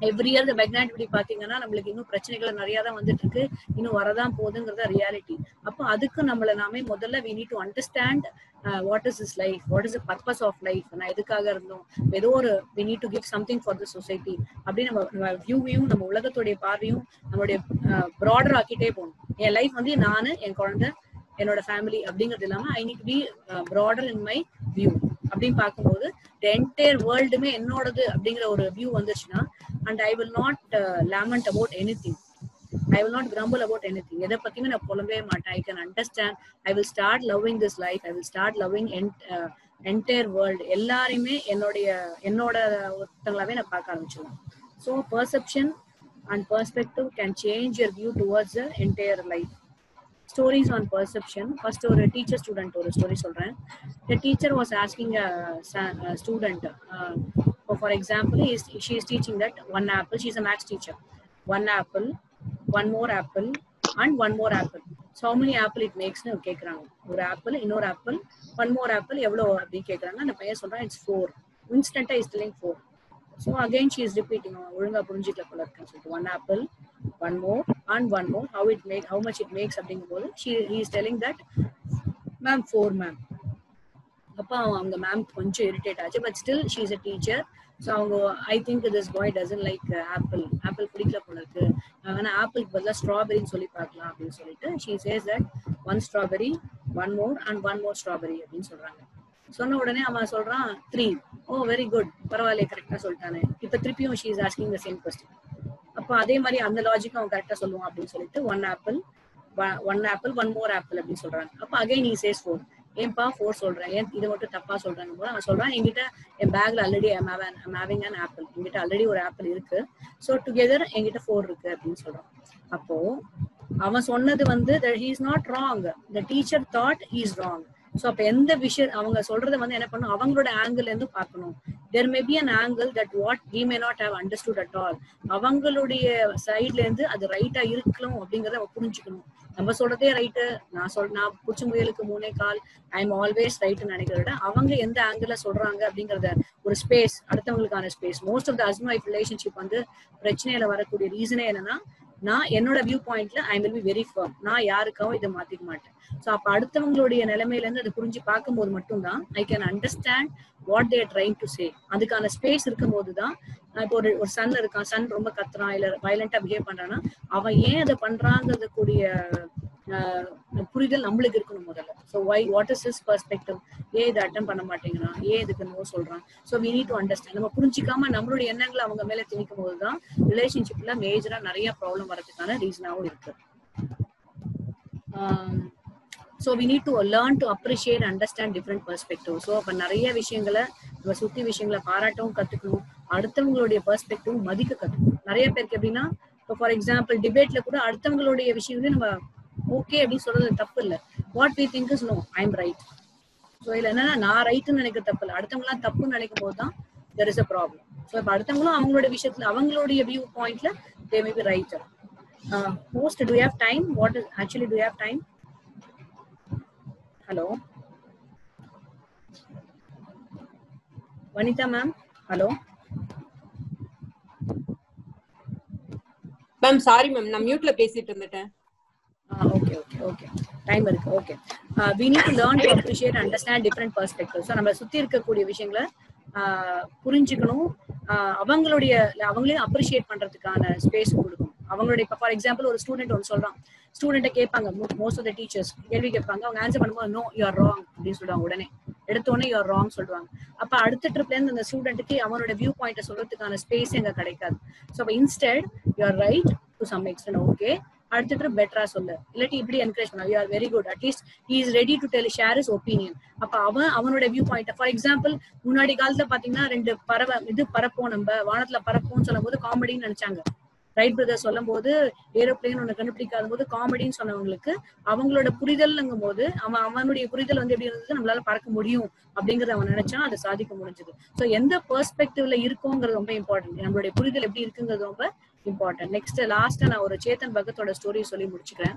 every year இந்த negativity பாத்தீங்கன்னா நம்மளுக்கு இன்னும் பிரச்சனைகள் நிறைய தான் வந்துட்டு இருக்கு இன்னும் வரதான் போகுதுங்கிறத ரியாலிட்டி அப்போ அதுக்கு நம்மள நாமே முதல்ல we need to understand what is is life what is purpose of life நான் எதுக்காக இருந்தோம் ஏதோ ஒரு we need to give something for the society அப்படின்னு நம்ம நம்ம வியூவையும் நம்ம உலகத்துடைய பார்வையும் நம்மளுடைய ப்ராடர் ஆக்கிட்டே போகணும் என் லைஃப் வந்து நானு என் குழந்தை என்னோட ஃபேமிலி அப்படிங்கிறது இல்லாம I need be broader in my view அப்படின்னு பார்க்கும்போது என்டையர் வேர்ல்டுமே என்னோடது அப்படிங்கிற ஒரு வியூ வந்துருச்சுன்னா and I will not lament about anything I will not grumble about anything எதை பத்தியுமே நான் புலம்பவே மாட்டேன் I can understand I will start loving this life I will start loving entire world எல்லாரையுமே என்னுடைய என்னோட ஒருத்தங்களாவே நான் பார்க்க ஆரம்பிச்சிருவேன் so perception and perspective can change your view towards the entire life stories on perception first ஒரு teacher student ஒரு story சொல்றேன் the teacher was asking student for example she is teaching that one apple she is a maths teacher one apple one more apple and one more apple so many apple it மேக்ஸ்னு கேட்குறாங்க ஒரு apple இன்னொரு apple one more apple எவ்வளோ அப்படின்னு கேட்குறாங்க அந்த பையன் சொல்றான் இட்ஸ் ஃபோர் இன்ஸ்டன்டா is telling four so again she is repeating ஒழுங்கா புரிஞ்சுக்கல போல இருக்கேன்னு சொல்லிட்டு one apple one more and one more how it make how much it makes அப்படிங்கும் போது she is telling that ma'am four ma'am அப்போ அவங்க மேம் கொஞ்சம் இரிட்டேட் ஆச்சு but still she is a teacher so அவங்க I think this boy doesn't like apple apple பிடிக்கல போல இருக்கு ஆனால் ஆப்பிளுக்கு பதிலாக ஸ்ட்ராபெரின்னு சொல்லி பார்க்கலாம் அப்படின்னு சொல்லிட்டு she says that one strawberry one more and one more strawberry அப்படின்னு சொல்றாங்க சொன்ன உடனே அவன் சொல்றான் த்ரீ ஓ வெரி குட் பரவாயில்ல கரெக்டா சொல்லிட்டானே இப்ப திருப்பியும் she is asking the same question அப்போ அதே மாதிரி அந்த லாஜிக் அவன் கரெக்டா சொல்லுவான் அப்படின்னு சொல்லிட்டு one apple one apple one more apple அப்படின்னு சொல்றாங்க அப்போ அகைன் நீ சேஸ் ஃபோர் ஏன்பா ஃபோர் சொல்றேன் ஏன் இது மட்டும் தப்பா சொல்றாங்க போது அவன் சொல்றான் என்கிட்ட என் பேக்ல ஆல்ரெடி ஹேவிங் அன் ஆப்பிள் என்கிட்ட ஆல்ரெடி ஒரு ஆப்பிள் இருக்கு ஸோ டுகெதர் என்கிட்ட ஃபோர் இருக்கு அப்படின்னு சொல்றான் அப்போ அவன் சொன்னது வந்து he is not wrong the teacher thought he is wrong so அப்ப எந்த விஷயம் அவங்க சொல்றத வந்து என்ன பண்ணும் அவங்களோட ஆங்கிள் இருந்து பார்க்கணும் there may be an angle that what we may not have understood at all அவங்களுடைய சைட்ல இருந்து அது ரைட்டா இருக்கலாம் அப்படிங்கறத நம்ம புரிஞ்சுக்கணும் நம்ம சொல்றதே ரைட்டு நான் சொல் நான் புடிச்ச முயலுக்கு மூணே கால் ஐ எம் ஆல்வேஸ் ரைட்னு நினைக்கிறத விட அவங்க எந்த ஆங்கிள் சொல்றாங்க அப்படிங்கறத ஒரு ஸ்பேஸ் அடுத்தவங்களுக்கான space most of the husband wife relationship வந்து பிரச்சனையில வரக்கூடிய ரீசனே என்னன்னா நான் என்னோட வியூ பாயிண்ட்ல I will be very firm நான் யாருக்காவும் இதை மாத்திக்க மாட்டேன் ஸோ அப்ப அடுத்தவங்களுடைய நிலைமையில இருந்து அதை புரிஞ்சு பார்க்கும்போது மட்டும்தான் I can understand what they're trying to say அதுக்கான ஸ்பேஸ் இருக்கும் போதுதான் இப்போ ஒரு ஒரு சன் இருக்கான் சன் ரொம்ப கத்துறான் இல்ல வயலண்டா பிஹேவ் பண்றான்னா அவன் ஏன் அதை பண்றாங்கிறது கூடிய புரிதல் நம்மளுக்கு இருக்கணும் முதல்ல so why what is is perspective ஏன் இதை அட்டன் பண்ண மாட்டேங்கிறான் ஏன் இதுக்கு நோ சொல்றான் so we need to understand நம்ம புரிஞ்சிக்காம நம்மளுடைய எண்ணங்களை அவங்க மேல திணிக்கும் போது தான் ரிலேஷன்ஷிப்ல மேஜரா நிறைய ப்ராப்ளம் வரதுக்கான ரீசனாகவும் இருக்கு so we need to learn to appreciate understand different perspective so அப்போ நிறைய விஷயங்களை நம்ம சுத்தி விஷயங்களை பாராட்டவும் கத்துக்கணும் அடுத்தவங்களுடைய பெர்ஸ்பெக்டிவ் மதிக்க கத்துக்கணும் நிறைய பேருக்கு எப்படின்னா இப்போ ஃபார் எக்ஸாம்பிள் டிபேட்ல கூட அடுத்தவங்களுடைய விஷயம் நம்ம ஓகே அப்படின்னு சொல்றது தப்பு இல்லை what we think is no I am right so இதுல என்னன்னா நான் ரைட்டுன்னு நினைக்க தப்பு இல்லை அடுத்தவங்களாம் தப்புன்னு நினைக்கும் போது தான் there is a problem so இப்போ அடுத்தவங்களும் அவங்களோட விஷயத்துல அவங்களுடைய வியூ பாயிண்ட்ல they may be righter most to have time what is actually to have time hello Vanitha ma'am hello ma'am sorry ma'am நான் மியூட்ல பேசிட்டு இருந்துட்டேன் ஓகே ஓகே ஓகே டைம் இருக்கு okay we need to learn to appreciate understand different perspective so நம்ம சுத்தி இருக்கக்கூடிய விஷயங்களை புரிஞ்சுக்கணும் அவங்களுடைய அவங்களையும் அப்ரிஷியேட் பண்றதுக்கான ஸ்பேஸ் கொடுக்கணும் அவங்களுடைய இப்போ ஃபார் எக்ஸாம்பிள் ஒரு ஸ்டூடெண்ட் ஒன்று சொல்றான் ஸ்டூடெண்ட்டை கேட்பாங்க மோஸ்ட் ஆஃப் த டீச்சர்ஸ் கேள்வி கேட்பாங்க அவங்க ஆன்சர் பண்ணும்போது நோ யூஆர் ராங் அப்படின்னு சொல்லுவாங்க உடனே எடுத்த உடனே யூஆர் ராங் சொல்லுவாங்க அப்ப அடுத்த ட்ரிப்ல இருந்து அந்த ஸ்டூடெண்ட்டுக்கு அவனோட வியூ பாயிண்ட்டை சொல்றதுக்கான ஸ்பேஸ் எங்க கிடைக்காது ஸோ அப்போ instead you are right to some extent okay அடுத்த ட்ரிப் பெட்டரா சொல்லு இல்லாட்டி இப்படி என்கரேஜ் பண்ண you are very good at least he is ready to tell share is opinion அப்ப அவன் அவனோட வியூ பாயிண்ட் ஃபார் எக்ஸாம்பிள் முன்னாடி காலத்துல பாத்தீங்கன்னா ரெண்டு பறவை இது பறப்போம் நம்ம வானத்துல பறப்போம்னு சொல்லும் போது காமெடின்னு நினைச்சாங்க ரைட் பிரதர் சொல்லும் போது ஏரோப்ளேன் ஒண்ணு கண்டுபிடிக்காத போது காமெடின்னு சொன்னவங்களுக்கு அவங்களோட புரிதல்ங்கும் போது அவன் அவனுடைய புரிதல் வந்து எப்படி இருந்தது நம்மளால பறக்க முடியும் அப்படிங்கறத அவன் நினைச்சான் அதை சாதிக்க முடிஞ்சது சோ எந்த பெர்ஸ்பெக்டிவ்ல இருக்கோங்கிறது ரொம்ப இம்பார்ட்டன்ட் நம்மளுடைய புரிதல் எப்படி இருக்குங்கிறது ரொம்ப இம்பார்ட்டன்ட் நெக்ஸ்ட் லாஸ்டா நான் ஒரு சேத்தன் பகத்தோட ஸ்டோரி சொல்லி முடிச்சுக்கிறேன்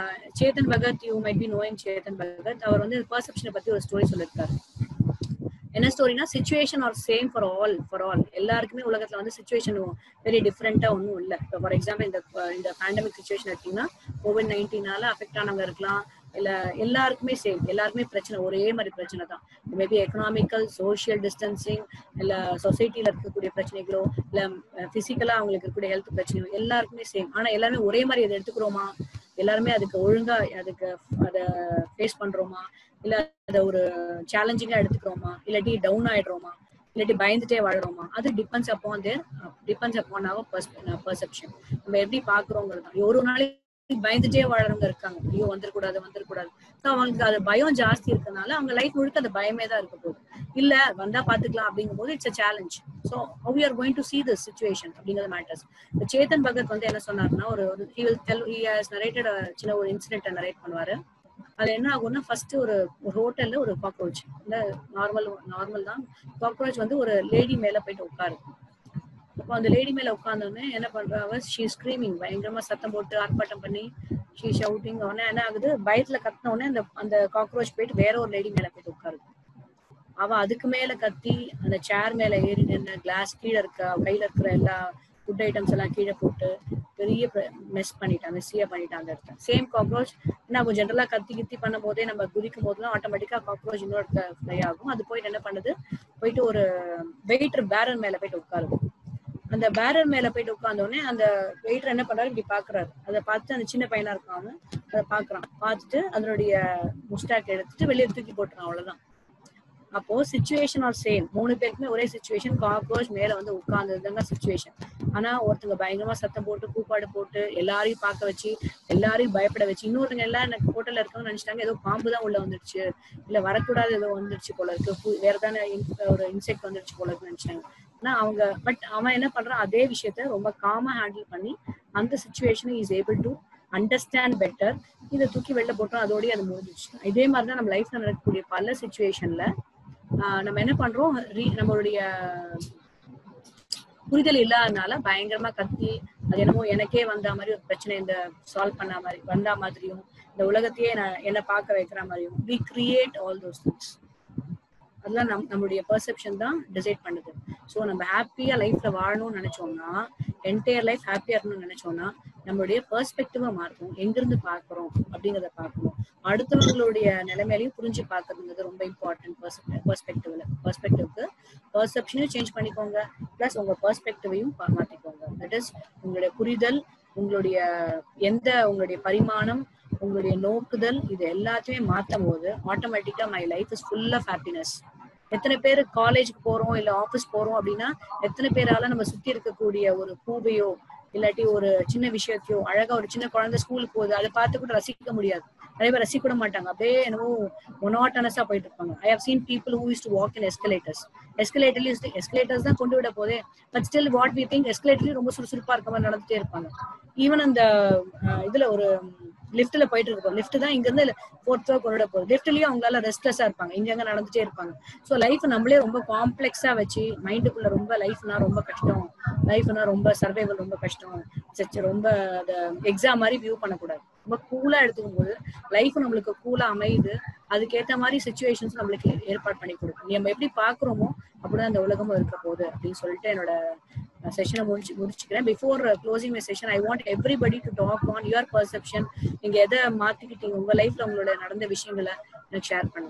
Chetan Bhagat you might be knowing Chetan Bhagat அவர் வந்து பர்செப்ஷனை பத்தி ஒரு ஸ்டோரி சொல்லியிருக்காரு என்ன ஸ்டோரினா situation are same for all for all எல்லாருக்குமே உலகத்துல வந்து சுச்சுவேஷன் வெரி டிஃப்ரெண்டா ஒன்றும் இல்லை இப்போ ஃபார் எக்ஸாம்பிள் இந்த இந்த பேண்டமிக் சுச்சுவேஷன் எடுத்தீங்கன்னா கோவிட் நைன்டீனால அஃபெக்ட் ஆனவங்க இருக்கலாம் இல்ல எல்லாருக்குமே சேம் எல்லாருக்குமே பிரச்சனை ஒரே மாதிரி பிரச்சனை தான் மேபி எக்கனாமிக்கல் சோஷியல் டிஸ்டன்சிங் இல்ல சொசைட்டில இருக்கக்கூடிய பிரச்சனைகளோ இல்ல பிசிக்கலா அவங்களுக்கு இருக்கக்கூடிய ஹெல்த் பிரச்சனைகளோ எல்லாருக்குமே சேம் ஆனா எல்லாருமே ஒரே மாதிரி அதை எடுத்துக்கிறோமா எல்லாருமே அதுக்கு ஒழுங்கா அதுக்கு அதை ஃபேஸ் பண்றோமா இல்ல அதை ஒரு சேலஞ்சிங்கா எடுத்துக்கிறோமா இல்லாட்டி டவுன் ஆயிடுறோமா இல்லாட்டி பயந்துட்டே வாழறோமா அது depends upon their depends upon our perception நம்ம எப்படி பாக்குறோங்கிறது தான் ஒரு நாளைக்கு பயந்துட்டே வாழறவங்க இருக்காங்க ஐயோ வந்துடக்கூடாது வந்துடக்கூடாது ஸோ அவங்களுக்கு அது பயம் ஜாஸ்தி இருக்கனால அவங்க லைஃப் முழுக்க அந்த பயமே தான் இருக்க போகுது இல்ல வந்தா பாத்துக்கலாம் அப்படிங்கும் போது it's a challenge so how are going to see this situation அப்படிங்கிறது மேட்டர்ஸ் இந்த சேத்தன் பகத் வந்து என்ன சொன்னாருன்னா ஒரு he will tell he has narrated சின்ன ஒரு இன்சிடென்ட் நரேட் பண்ணுவாரு அது என்ன ஆகும்னா ஃபர்ஸ்ட் ஒரு ஒரு ஹோட்டல்ல ஒரு காக்ரோச் இந்த நார்மல் நார்மல் தான் காக்ரோச் வந்து ஒரு லேடி மேல போயிட்டு உட்காரு அப்போ அந்த லேடி மேல உட்காந்தோடனே என்ன பண்றாங்க ஷீ ஸ்க்ரீமிங் பயங்கரமா சத்தம் போட்டு ஆர்ப்பாட்டம் பண்ணி ஷீ ஷவுட்டிங் உடனே என்ன ஆகுது பயத்துல கத்தின உடனே அந்த அந்த காக்ரோச் போயிட்டு வேற ஒரு லேடி மேல போயிட்டு உட்காருது அவ அதுக்கு மேல கத்தி அந்த சேர் மேல ஏறி நின்று கிளாஸ் கீழே இருக்க கையில இருக்கிற எல்லா ஃபுட் ஐட்டம்ஸ் எல்லாம் கீழே போட்டு பெரிய மெஸ் பண்ணிட்டான் மெஸ்ஸியா பண்ணிட்டான் அந்த இடத்துல சேம் காக்ரோச் என்ன ஆகும் ஜென்ரலா கத்தி கித்தி பண்ணும் போதே நம்ம குதிக்கும் போதுலாம் ஆட்டோமேட்டிக்கா காக்ரோச் இன்னொரு ஃப்ளை ஆகும் அது போயிட்டு என்ன பண்ணுது போயிட்டு ஒரு வெயிட்டர் பேரன் மேல போயிட்டு உட்காருது அந்த பேரர் மேல போயிட்டு உட்கார்ந்தோடனே அந்த வெயிட்டர் என்ன பண்றாரு இப்படி பாக்குறாரு அதை பார்த்து அந்த சின்ன பையனா இருக்கான் அவன் அதை பாக்குறான் பார்த்துட்டு அதனுடைய முஸ்டாக் எடுத்துட்டு வெளியே தூக்கி போட்டுறான் அவ்வளவுதான் அப்போ சுச்சுவேஷன் ஆர் சேம் மூணு பேருக்குமே ஒரே சுச்சுவேஷன் காக்ரோச் மேல வந்து உட்கார்ந்ததுங்க சுச்சுவேஷன் ஆனா ஒருத்தங்க பயங்கரமா சத்தம் போட்டு கூப்பாடு போட்டு எல்லாரையும் பார்க்க வச்சு எல்லாரையும் பயப்பட வச்சு இன்னொருத்தங்க எல்லாம் எனக்கு ஹோட்டல்ல இருக்கவங்க நினைச்சிட்டாங்க ஏதோ பாம்பு தான் உள்ள வந்துருச்சு இல்ல வரக்கூடாது ஏதோ வந்துருச்சு போல இருக்கு வேற தானே ஒரு இன்செக்ட் வந்துருச்சு போல இருக்குன்னு நினைச்சாங்க ஆனா அவங்க பட் அவன் என்ன பண்றான் அதே விஷயத்த ரொம்ப காமா ஹேண்டில் பண்ணி அந்த சுச்சுவேஷனை is able to understand better இதை தூக்கி வெளில போட்டோம் அதோடய அது முடிஞ்சிச்சு இதே மாதிரி தான் நம்ம லைஃப்ல நடக்கக்கூடிய பல சுச்சுவேஷன்ல நம்ம என்ன பண்றோம் நம்மளுடைய புரிதல் இல்லாதனால பயங்கரமா கத்தி அது என்னமோ எனக்கே வந்த மாதிரி ஒரு பிரச்சனை இந்த சால்வ் பண்ண மாதிரி வந்தா மாதிரியும் இந்த உலகத்தையே நான் என்ன பார்க்க வைக்கிற மாதிரியும் we create all those things அதெல்லாம் நம் நம்மளுடைய பெர்செப்ஷன் தான் டிசைட் பண்ணுது ஸோ நம்ம ஹாப்பியா லைஃப்ல வாழணும்னு நினைச்சோம்னா என்டையர் லைஃப் ஹாப்பியா இருக்கணும்னு நினைச்சோம்னா நம்மளுடைய பெர்ஸ்பெக்டிவா மாற்றணும் எங்கிருந்து பாக்குறோம் அப்படிங்கறத பார்க்கணும் அடுத்தவங்களுடைய நிலைமையிலையும் புரிஞ்சு பாக்குறதுங்கிறது ரொம்ப இம்பார்ட்டன்ட் பெர்ஸ்பெக்டிவ்ல பெர்ஸ்பெக்டிவ்க்கு பெர்செப்ஷனையும் சேஞ்ச் பண்ணிக்கோங்க பிளஸ் உங்க பெர்ஸ்பெக்டிவையும் மாத்திக்கோங்க தட் இஸ் உங்களுடைய புரிதல் உங்களுடைய எந்த உங்களுடைய பரிமாணம் உங்களுடைய நோக்குதல் இது எல்லாத்தையுமே மாற்றும் போது ஆட்டோமேட்டிக்கா my life is full of happiness எத்தனை பேர் காலேஜுக்கு போறோம் இல்ல ஆபீஸ் போறோம் அப்படின்னா எத்தனை பேரால நம்ம சுத்தி இருக்கக்கூடிய ஒரு பூவையோ இல்லாட்டி ஒரு சின்ன விஷயத்தையோ அழகா ஒரு சின்ன குழந்தை ஸ்கூலுக்கு போகுது அதை பார்த்து கூட ரசிக்க முடியாது நிறைய பேர் ரசிக்க கூட மாட்டாங்க அப்படியே என்னவோ மொனாட்டனஸா போயிட்டு இருப்பாங்க I have seen people who is to walk in escalators எஸ்கலேட்டர்லயும் எஸ்கலேட்டர்ஸ் தான் கொண்டு விட போதே but still what we think எஸ்கலேட்டர்லயும் ரொம்ப சுறுசுறுப்பா இருக்க மாதிரி நடந்துட்டே இருப்பாங்க ஈவன் அந்த இதுல ஒரு லிஃப்ட்ல போயிட்டு இருக்கோம் லிஃப்ட் தான் இங்க இருந்து ஃபோர்த் ஃப்ளோர் கொண்டு போகுது லிஃப்ட்லயும் அவங்களால ரெஸ்ட்லெஸ்ஸா இருப்பாங்க இங்க அங்க நடந்துட்டே இருப்பாங்க ஸோ லைஃப் நம்மளே ரொம்ப காம்ப்ளெக்ஸா வச்சு மைண்டுக்குள்ள ரொம்ப லைஃப்னா ரொம்ப கஷ்டம் லைஃப்னா ரொம்ப சர்வைவல் ரொம்ப கஷ்டம் ரொம்ப அந்த எக்ஸாம் மாதிரி வியூ பண்ணக்கூடாது ரொம்ப கூலா எடுத்துக்கும் போது லைஃப் நம்மளுக்கு கூலா அமையுது அதுக்கேத்த மாதிரி சுச்சுவேஷன்ஸ் நம்மளுக்கு ஏற்பாடு பண்ணி கொடுக்கும் நம்ம எப்படி பாக்குறோமோ அப்படிதான் அந்த உலகமும் இருக்க போகுது அப்படின்னு சொல்லிட்டு என்னோட செஷனை முடிச்சு முடிச்சுக்கிறேன் before closing my session I want everybody to talk on your perception நீங்க எதை மாத்திக்கிட்டீங்க உங்க லைஃப்ல உங்களோட நடந்த விஷயங்களை எனக்கு ஷேர் பண்ணுங்க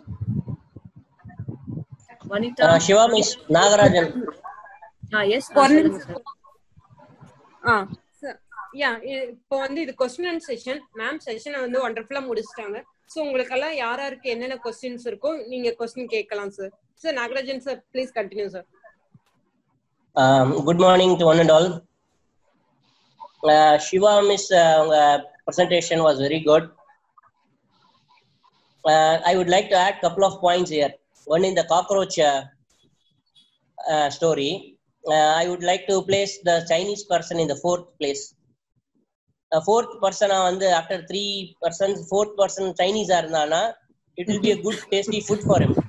வனிதா சிவா மிஸ் நாகராஜன் ஆ எஸ் சொல்லுங்க சார் ஆ யா இப்போ வந்து இது கொஸ்டின் அண்ட் செஷன் மேம் செஷனை வந்து ஒண்டர்ஃபுல்லா முடிச்சிட்டாங்க ஸோ உங்களுக்கெல்லாம் யார் யாருக்கு என்னென்ன கொஸ்டின்ஸ் இருக்கோ நீங்க கொஸ்டின் கேட்கலாம் sir sir Nagarajan sir please continue sir Um, good morning to one and all. Uh, Shiva Miss, uh, uh, presentation was very good. Uh, I would like to add couple of points here. One in the cockroach uh, uh, story. Uh, I would like to place the Chinese person in the fourth place. The fourth person வந்து after three persons, fourth person Chinese ஆ இருந்தானா it will be a good tasty food for him.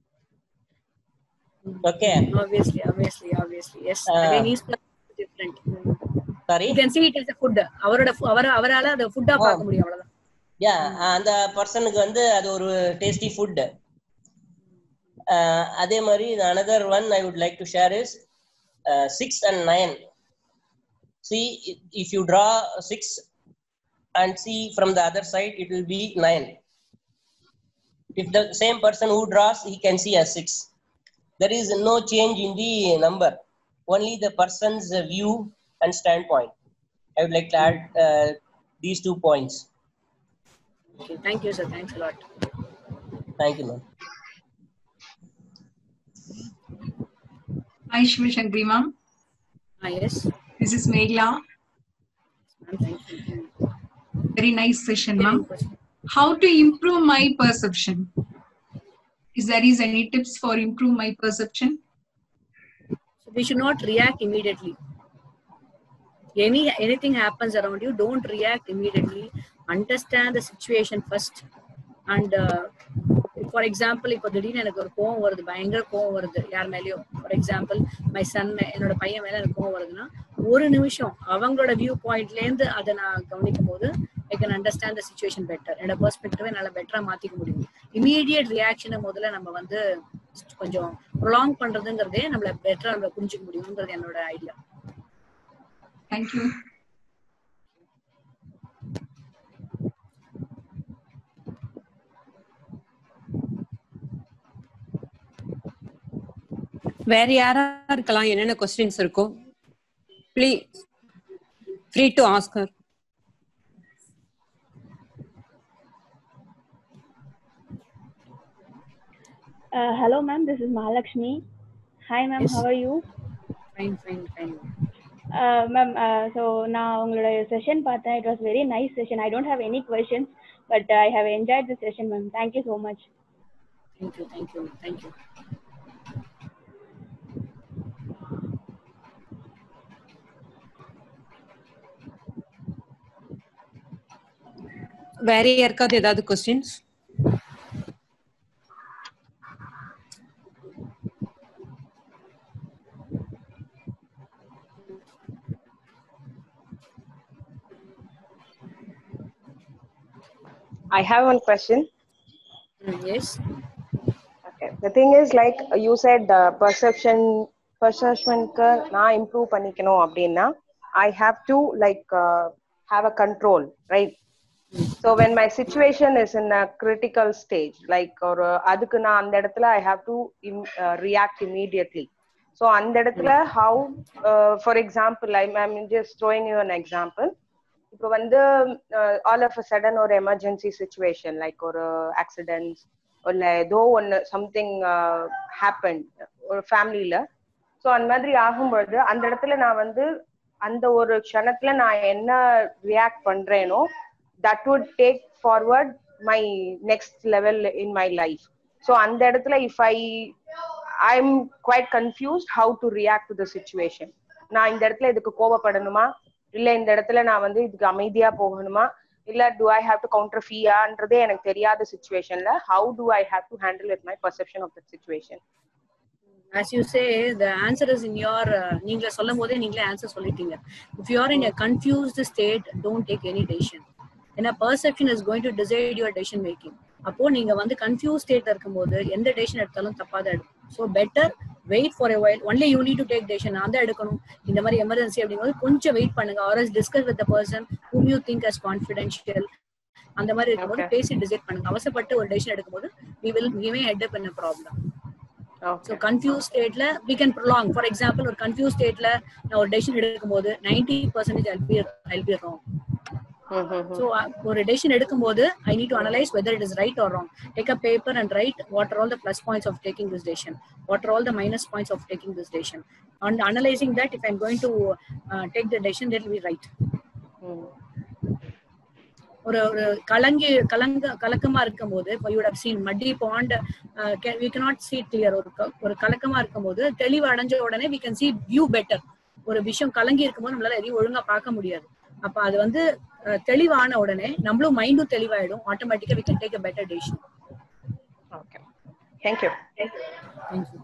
Okay. obviously obviously obviously yes Uh, again he's different Sorry. you can see it as a food அவரோட food- அவர அவரால அதை ஃபுட்டா பார்க்க முடியும் அவ்வளவுதான் யா அந்த பர்சனுக்கு வந்து அது ஒரு டேஸ்டி ஃபுட் Uh, அதே மாதிரி another one I would like to share is uh, six and nine. See, i- if you draw six and see from the other side, it will be nine. If the same person who draws, he can see as six. There is no change in the number, only the person's uh, view and standpoint. I would like to add uh, these two points. Okay, thank you, sir. Thanks a lot. Thank you, ma'am. Hi, Shivashankari ma'am. Ah, yes. This is Megla. Ma'am, thank you. Very nice session, Any ma'am. question? How to improve my perception? Is there is any tips for improve my perception? So we should not react immediately. Any anything happens around you, don't react immediately. Understand the situation first. And uh, for example, இப்போ திடீர்னு எனக்கு ஒரு கோவம் வருது பயங்கர கோவம் வருது யார் மேலயோ ஃபார் எக்ஸாம்பிள் மை சன் என்னோட பையன் மேல எனக்கு கோவம் வருதுன்னா ஒரு நிமிஷம் அவங்களோட வியூ பாயிண்ட்ல இருந்து அதை நான் கவனிக்கும் போது I can understand the situation better என்னோட பெர்ஸ்பெக்டிவை என்னால் பெட்டரா மாத்திக்க முடியும் இமீடியட் ரியாக்ஷனை முதல்ல நம்ம வந்து கொஞ்சம் ப்ரொலாங் பண்றதுங்கிறதே நம்மள பெட்டரா நம்ம புரிஞ்சுக்க முடியுங்கிறது என்னோட ஐடியா Thank you. வேற யாரா இருக்கலாம் என்னென்ன கொஸ்டின்ஸ் இருக்கோ please free to ask Uh, hello, ma'am. This is Mahalakshmi. Hi, ma'am. Yes. How are you? Fine fine fine Uh, ma'am, uh, so நான் உங்களோட செஷன் பார்த்தேன் it was very nice session I don't have any questions but I have enjoyed the session ma'am thank you so much thank you thank you thank you வேற யாருக்காவது ஏதாவது questions I have one question. Yes Okay. The thing is, like you said, uh, perception, perceptionக்கு நான் improve பண்ணிக்கணும் அப்படின்னா I have to like uh, have a control, right? So when my situation is in a critical stage, like ஒரு அதுக்கு நான் அந்த இடத்துல I have to im- uh, react immediately. So அந்த இடத்துல how, uh, for example, I'm, I'm just throwing you an example. இப்போ வந்து all of a sudden ஒரு எமர்ஜென்சி சுச்சுவேஷன் லைக் ஒரு ஆக்சிடென்ட்ஸ் இல்ல ஏதோ ஒன்று சம்திங் ஹேப்பன் ஒரு ஃபேமிலியில ஸோ அந்த மாதிரி ஆகும்பொழுது அந்த இடத்துல நான் வந்து அந்த ஒரு க்ஷணத்துல நான் என்ன ரியாக்ட் பண்றேனோ that would take forward my next level in my life so அந்த இடத்துல if I I am quite confused how to react to the situation நான் இந்த இடத்துல இதுக்கு கோபப்படணுமா இல்ல இந்த இடத்துல நான் வந்து இதுக்கு அமைதியா போகணுமா இல்ல do I have to counter ஃபீயான்றதே எனக்கு தெரியாத சுச்சுவேஷன்ல how do I have to handle with my perception of the situation as you say the answer is in your நீங்களே சொல்லும் போதே நீங்களே ஆன்சர் சொல்லிட்டீங்க if you are in a confused state don't take any decision ஏன்னா perception is going to decide your decision making அப்போ நீங்க வந்து confuse ஸ்டேட்ல இருக்கும்போது எந்த டெசிஷன் எடுத்தாலும் தப்பா தான் எடுக்கும் so better wait for a while only you need to take decision நான் தான் எடுக்கணும் இந்த மாதிரி எமர்ஜென்சி அப்படிங்கும்போது கொஞ்சம் வெயிட் பண்ணுங்க ஆர்எஸ் discuss with person whom you think as confidential அந்த மாதிரி இருக்கும்போது Okay. பேசி டிசைட் பண்ணுங்க அவசரப்பட்டு ஒரு டெசிஷன் எடுக்கும்போது we will we may end up in a problem so okay confuse ஸ்டேட்ல we can prolong for example ஒரு கன்ஃபியூஸ் ஸ்டேட்ல நான் ஒரு டெசிஷன் எடுக்கும்போது ninety percentage I'll be I'll be wrong so ஒரு டெசிஷன் எடுக்கும்போது I need to analyse whether it is right or wrong take a paper and write what are all the plus points of taking this decision what are all the minus points of taking this decision and analysing that if I'm going to take the decision that will be right ஒரு ஒரு கலங்கி கலங்க கலக்கமா இருக்கும்போது இப்போ you have seen muddy pond we cannot see clear ஒரு க- ஒரு கலக்கமா இருக்கும்போது தெளிவு அடைஞ்ச உடனே we can see view better ஒரு விஷயம் கலங்கி இருக்கும்போது நம்மளால எதையும் ஒழுங்கா பார்க்க முடியாது அப்ப அது வந்து அஹ், தெளிவான உடனே நம்மளும் மைண்டும் தெளிவாயிடும் ஆட்டோமேட்டிக்கா we can take a better decision okay thank you thank you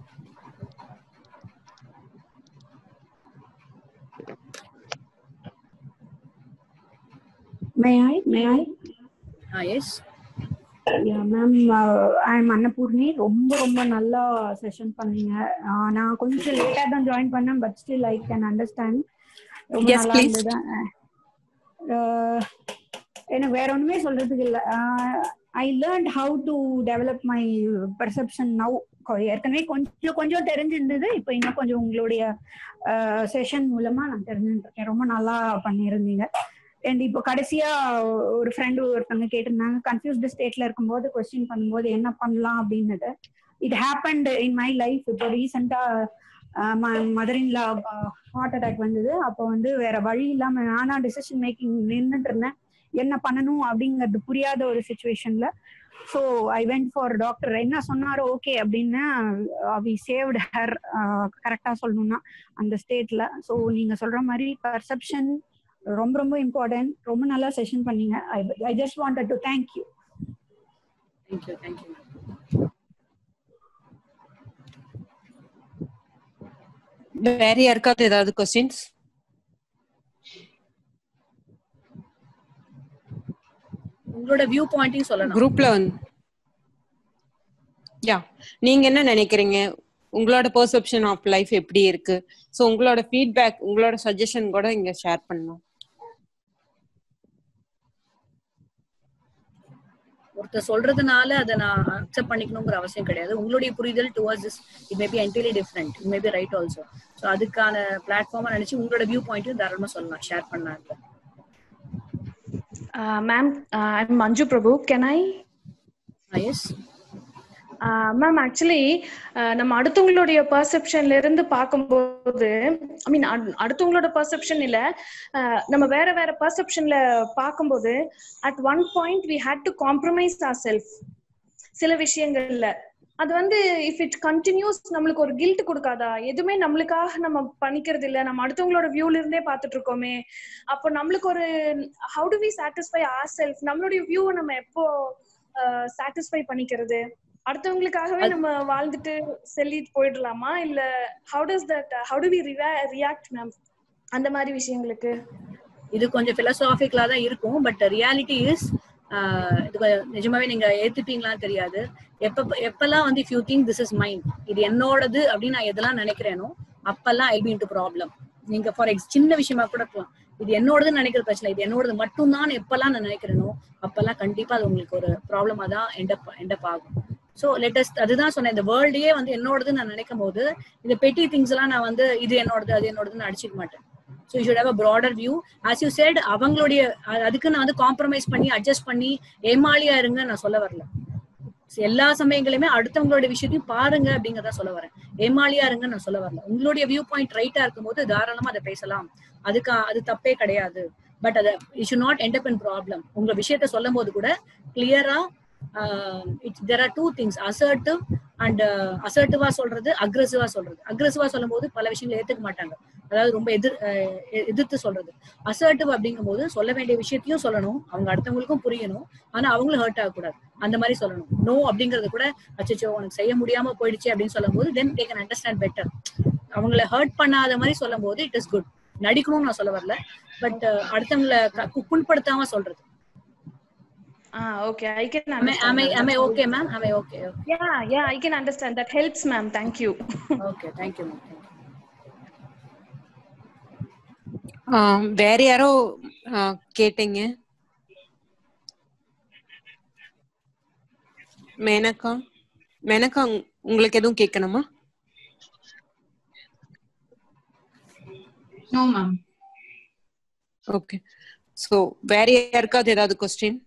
May I? May I? ah yes ma'am I am Annapoorani ரொம்ப ரொம்ப நல்லா செஷன் பண்ணீங்க ஆஹ் நான் கொஞ்சம் லேட்டா தான் ஜாயின் பண்ணேன் but still I can understand ரொம்ப Yes, நல்லா please. இருந்தது ஆஹ் எனக்கு வேற ஒண்ணுமே சொல்றதுக்கு இல்ல I learn how to develop my perception now ஏற்கனவே கொஞ்சம் கொஞ்சம் தெரிஞ்சிருந்தது இப்போ இன்னும் கொஞ்சம் உங்களுடைய செஷன் மூலமா நான் தெரிஞ்சுருக்கேன் ரொம்ப நல்லா பண்ணியிருந்தீங்க அண்ட் இப்போ கடைசியா ஒரு ஃப்ரெண்டு ஒருத்தவங்க கேட்டிருந்தாங்க கன்ஃபியூஸ்டு ஸ்டேட்ல இருக்கும்போது கொஸ்டின் பண்ணும்போது என்ன பண்ணலாம் அப்படின்னது it happened in my life இப்போ ரீசெண்டா மதர் இன்லா ஹார்ட் அட்டாக் வந்தது அப்போ வந்து வேற வழி இல்லாம நானா டிசிஷன் மேக்கிங் நின்றுட்டு இருந்தேன் என்ன பண்ணணும் அப்படிங்கிறது புரியாத ஒரு சுச்சுவேஷன்ல so I went for doctor என்ன சொன்னாரோ ஓகே அப்படின்னு வி சேவ்டு ஹர் கரெக்டா சொல்லணும்னா அந்த ஸ்டேட்ல ஸோ நீங்க சொல்ற மாதிரி பர்செப்ஷன் ரொம்ப ரொம்ப இம்பார்ட்டன்ட் ரொம்ப நல்லா செஷன் பண்ணீங்க I I just wanted to thank you thank you thank you வேற யாருக்காவது ஏதாவது கொஸ்டின்ஸ் உங்களோட வியூ பாயிண்டையும் சொல்லணும் குரூப்ல வந்து யா நீங்க என்ன நினைக்கிறீங்க உங்களோட பெர்செப்ஷன் ஆஃப் லைஃப் எப்படி இருக்கு சோ உங்களோட ஃபீட்பேக் உங்களோட சஜஷன் கூட இங்க ஷேர் பண்ணலாம் ஒருத்தர் சொல்றதுனால அதை நான் அக்செப்ட் பண்ணிக்கணுங்கிற அவசியம் கிடையாது உங்களுடைய புரிதல் towards this it may be entirely different it may be right also so அதுக்கான பிளாட்ஃபார்மா நினைச்சு உங்களோட வியூ பாயிண்ட்டும் தாராளமா சொல்லலாம் ஷேர் பண்ணாங்க Uh, ma'am, uh, I'm Manju Prabhu. Can I? Yes ma'am actually நம்ம அடுத்தவங்களுடைய பர்செப்ஷன்ல இருந்து பார்க்கும்போது ஐ மீன் அடுத்தவங்களோட பர்செப்ஷன் இல்ல அஹ், நம்ம வேற வேற பர்செப்ஷன்ல பார்க்கும்போது at one point we had to compromise our self சில விஷயங்கள்ல அது வந்து இஃப் இட் கண்டினியூஸ் நம்மளுக்கு ஒரு கில்ட் கொடுக்காதா எதுவுமே நம்மளுக்காக நம்ம பண்ணிக்கிறது இல்ல நம்ம அடுத்தவங்களோட வியூல இருந்தே பார்த்துட்டு இருக்கோமே அப்போ நம்மளுக்கு ஒரு how do we satisfy our self நம்மளுடைய வியூவை நம்ம எப்போ சாட்டிஸ்ஃபை பண்ணிக்கிறது அடுத்தவங்களுக்காகவே நம்ம வாழ்ந்துட்டு செல்லிட்டு போயிடலாமா இல்ல how does that how do we react ma'am அந்த மாதிரி விஷயங்களுக்கு இது கொஞ்சம் பிலசாபிக்கலா தான் இருக்கும் பட் ரியாலிட்டி இஸ் இது கொஞ்சம் நிஜமாவே நீங்க ஏத்துப்பீங்களான்னு தெரியாது எப்ப எப்பெல்லாம் வந்து if you think this is mind இது என்னோடது அப்படின்னு நான் எதெல்லாம் நினைக்கிறேனோ அப்பெல்லாம் ஐ பி இன்டு ப்ராப்ளம் நீங்க ஃபார் எக்ஸ் சின்ன விஷயமா கூட இருக்கலாம் இது என்னோடதுன்னு நினைக்கிற பிரச்சனை இது என்னோடது மட்டும்தான் எப்பெல்லாம் நான் நினைக்கிறேனோ அப்பெல்லாம் கண்டிப்பா அது உங்களுக்கு ஒரு ப்ராப்ளமா தான் எண்டப் எண்டப் ஆகும் ஸோ லேட்டஸ்ட் அதுதான் சொன்னேன் இந்த வேர்ல்டையே வந்து என்னோடதுன்னு நான் நினைக்கும் போது இந்த பெட்டி திங்ஸ் எல்லாம் நான் வந்து இது என்னோடது அது என்னோடதுன்னு அடிச்சுக்க மாட்டேன் so you should have a broader view as you said அவங்களுடைய அ- அதுக்கு நான் வந்து காம்ப்ரமைஸ் பண்ணி அட்ஜஸ்ட் பண்ணி ஏமாளியா இருங்க நான் சொல்ல வரல So, எல்லா சமயங்களுமே அடுத்தவங்களுடைய விஷயத்தையும் பாருங்க அப்படிங்கறத சொல்ல வரேன் ஏமாளியா இருங்க நான் சொல்ல வரல உங்களுடைய வியூ பாயிண்ட் ரைட்டா இருக்கும்போது தாராளமா அதை பேசலாம் அதுக்கு அது தப்பே கிடையாது பட் அதை you should not end up in problem உங்க விஷயத்த சொல்லும் போது கூட கிளியரா it's there are two things assertive and அசர்ட்டிவா சொல்றது அக்ரெசிவா சொல்றது அக்ரெசிவா சொல்லும் போது பல விஷயங்களை ஏத்துக்க மாட்டாங்க அதாவது ரொம்ப எதிர் அஹ் எ- எதிர்த்து சொல்றது அசர்ட்டிவ் அப்படிங்கும் போது சொல்ல வேண்டிய விஷயத்தையும் சொல்லணும் அவங்க அடுத்தவங்களுக்கும் புரியணும் ஆனா அவங்களும் ஹர்ட் ஆகக்கூடாது அந்த மாதிரி சொல்லணும் நோ அப்படிங்கறது கூட அச்சச்சோ உனக்கு செய்ய முடியாம போயிடுச்சு அப்படின்னு சொல்லும் போது then they can understand better அவங்கள ஹர்ட் பண்ணாத மாதிரி சொல்லும் போது இட் இஸ் குட் நடிக்கணும்னு நான் சொல்ல வரல பட் அடுத்தவங்களை க- கு- புண்படுத்தாம சொல்றது Ah, okay. I can am I, understand. am I, that. am I That's okay good. ma'am am I okay okay, Yeah, yeah, I can understand. That helps, ma'am. Thank you. okay. thank you ma'am thank you ஆஹ் வேற யாரோ ஆஹ் கேட்டீங்க மேனகா மேனகா உங்- உங்களுக்கு எதுவும் கேட்கணுமா No, ma'am. Okay so வேற யாருக்காவது ஏதாவது question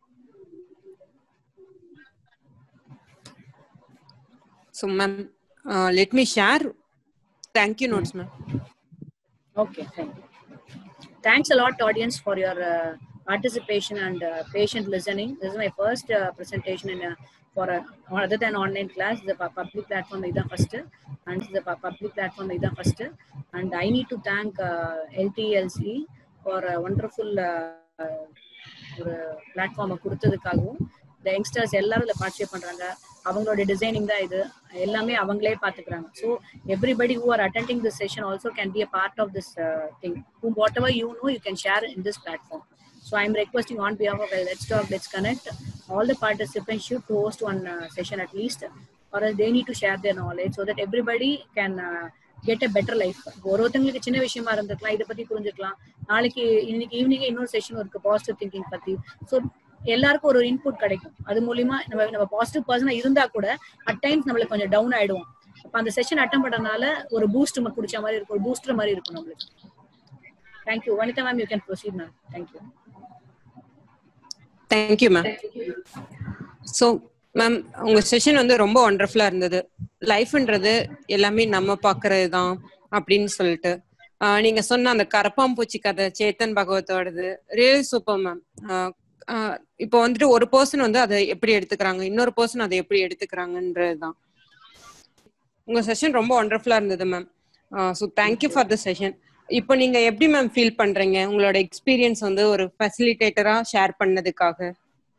so ma'am let me share thank you notes ma'am Okay, thank you. Thanks a lot, audience, for your uh, participation and uh, patient listening. This is my first uh, presentation in a, for a, other than online class. The pu- public platform is the first, and this is the pu- public platform is the first. And I need to thank uh, LTLC for a wonderful uh, ஒரு பிளாட்ஃபார்மை கொடுத்ததுக்காகவும் இந்த youngsters எல்லாரும் இதில் participate பண்றாங்க அவங்களோட designing தான் இது எல்லாமே அவங்களே பார்த்துக்கிறாங்க so everybody who are attending this session also can be a part of this thing whom whatever you know you can share in this platform So I'm requesting on behalf of Let's Talk, Let's Connect, all the participants should host one uh, session at least, or else they need to share their knowledge so that everybody can uh, get a better life. ஒரு ஒருத்தங்களுக்கு சின்ன விஷயமா இருந்திருக்கலாம் இதை பத்தி புரிஞ்சுக்கலாம் நாளைக்கு இன்னைக்கு ஈவினிங் இன்னொரு செஷன் இருக்கு பாசிட்டிவ் திங்கிங் பத்தி ஸோ எல்லாருக்கும் ஒரு இன்புட் கிடைக்கும் அது மூலியமா நம்ம நம்ம பாசிட்டிவ் பர்சனா இருந்தா கூட அட் டைம்ஸ் நம்மளுக்கு கொஞ்சம் டவுன் ஆயிடுவோம் அப்ப அந்த செஷன் அட்டன் பண்ணனால ஒரு பூஸ்ட் குடிச்ச மாதிரி இருக்கும் ஒரு பூஸ்டர் மாதிரி இருக்கும் நம்மளுக்கு thank you Vanitha ma'am you can proceed ma'am thank you thank you ma'am so ma'am உங்க செஷன் வந்து ரொம்ப ஒண்டர்ஃபுல்லா இருந்தது லைஃப்ன்றது எல்லாமே நம்ம பாக்குறது தான் அப்படின்னு சொல்லிட்டு ஆஹ் நீங்க சொன்ன அந்த கரப்பாம்பூச்சி கதை சேத்தன் பகவத்தோடது ரியல் சூப்பர் மேம் இப்போ வந்துட்டு ஒரு பர்சன் வந்து அதை எப்படி எடுத்துக்கிறாங்க இன்னொரு பர்சன் அதை எப்படி எடுத்துக்கிறாங்கன்றதுதான் உங்க செஷன் ரொம்ப ஒண்டர்ஃபுல்லா இருந்தது ma'am so thank you for the session இப்போ நீங்க எப்படி மேம் ஃபீல் பண்றீங்க உங்களோட எக்ஸ்பீரியன்ஸ் வந்து ஒரு ஃபெசிலிட்டேட்டரா ஷேர் பண்ணதுக்காக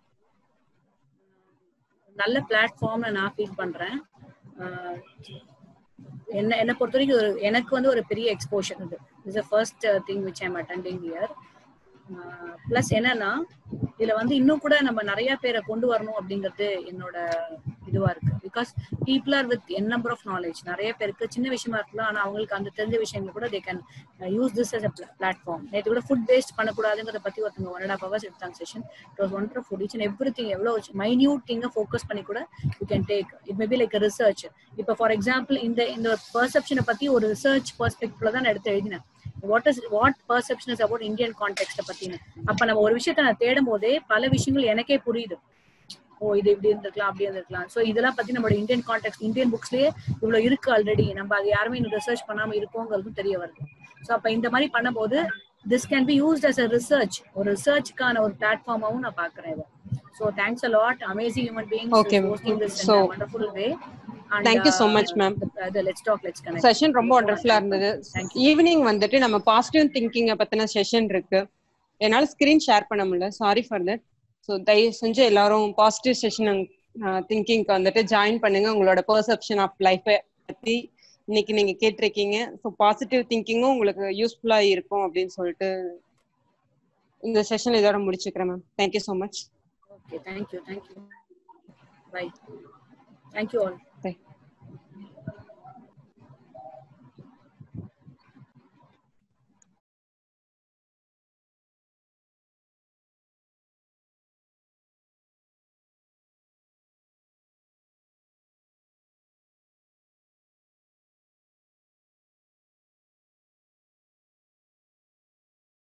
நல்ல பிளாட்ஃபார்ம்ல நான் ஃபீல் பண்றேன் ஆஹ் என்ன என்னை பொறுத்த வரைக்கும் ஒரு எனக்கு வந்து ஒரு பெரிய எக்ஸ்போஷர் இது is a first thing which I'm attending year plus என்னன்னா இதுல வந்து இன்னும் கூட நம்ம நிறைய பேரை கொண்டு வரணும் அப்படிங்கிறது என்னோட இதுவா இருக்கு because people are with n number of knowledge நிறைய பேருக்கு சின்ன விஷயமா இருக்கலாம் ஆனா அவங்களுக்கு அந்த தெரிஞ்ச விஷயங்கள் கூட they can use this as a platform நேற்று கூட ஃபுட் வேஸ்ட் பண்ணக்கூடாதுங்கிறத பத்தி ஒருத்தவங்க ஒன் அண்ட் ஹாஃப் ஹவர்ஸ் எடுத்தாங்க session it was one food each and every thing எவ்வளோ மைன்யூட் திங்கை ஃபோக்கஸ் பண்ணி கூட you can take it may be like research இப்போ ஃபார் எக்ஸாம்பிள் இந்த இந்த பர்செப்ஷனை பத்தி ஒரு ரிசர்ச் பர்ஸ்பெக்டிவ்ல தான் நான் எடுத்து எழுதினேன் what is what perception is about Indian context பத்தின அப்ப நம்ம ஒரு விஷயத்த நான் தேடும் போதே பல விஷயங்கள் எனக்கே புரியுது ஓ இது இப்படி இருந்திருக்கலாம் அப்படி இருந்திருக்கலாம் சோ இதெல்லாம் பத்தி நம்மளோட இந்தியன் கான்டெக்ட் இந்தியன் புக்ஸ்லயே இவ்வளவு இருக்கு ஆல்ரெடி நம்ம அது யாருமே இன்னும் ரிசர்ச் பண்ணாம இருக்கோங்கிறதும் தெரிய வருது சோ அப்ப இந்த மாதிரி பண்ணும்போது this can be used as a research ஒரு ரிசர்ச்சுக்கான ஒரு பிளாட்ஃபார்மாவும் நான் பாக்குறேன் இதை so thanks a lot amazing human being Okay, hosting this so- wonderful way Thank you so much, ma'am. Let's talk let's connect session ரொம்ப ஒண்டர்ஃபுல்லா இருந்தது ஈவினிங் வந்துட்டு நம்ம பாசிட்டிவ் திங்கிங்க பத்தின செஷன் இருக்கு என்னால ஸ்கிரீன் ஷேர் பண்ண முடியல சாரி ஃபார் தட் ஸோ தயவு செஞ்சு எல்லாரும் பாசிட்டிவ் செஷன் திங்கிங்க்கு வந்துட்டு ஜாயின் பண்ணுங்க உங்களோட பெர்செப்ஷன் ஆஃப் லைஃபை பத்தி இன்னைக்கு நீங்க கேட்டிருக்கீங்க ஸோ பாசிட்டிவ் திங்கிங்கும் உங்களுக்கு யூஸ்ஃபுல்லா இருக்கும் அப்படின்னு சொல்லிட்டு இந்த செஷன் இதோட முடிச்சுக்கிறேன் ma'am thank you so much Okay, thank you, thank you. Bye. Thank you all. By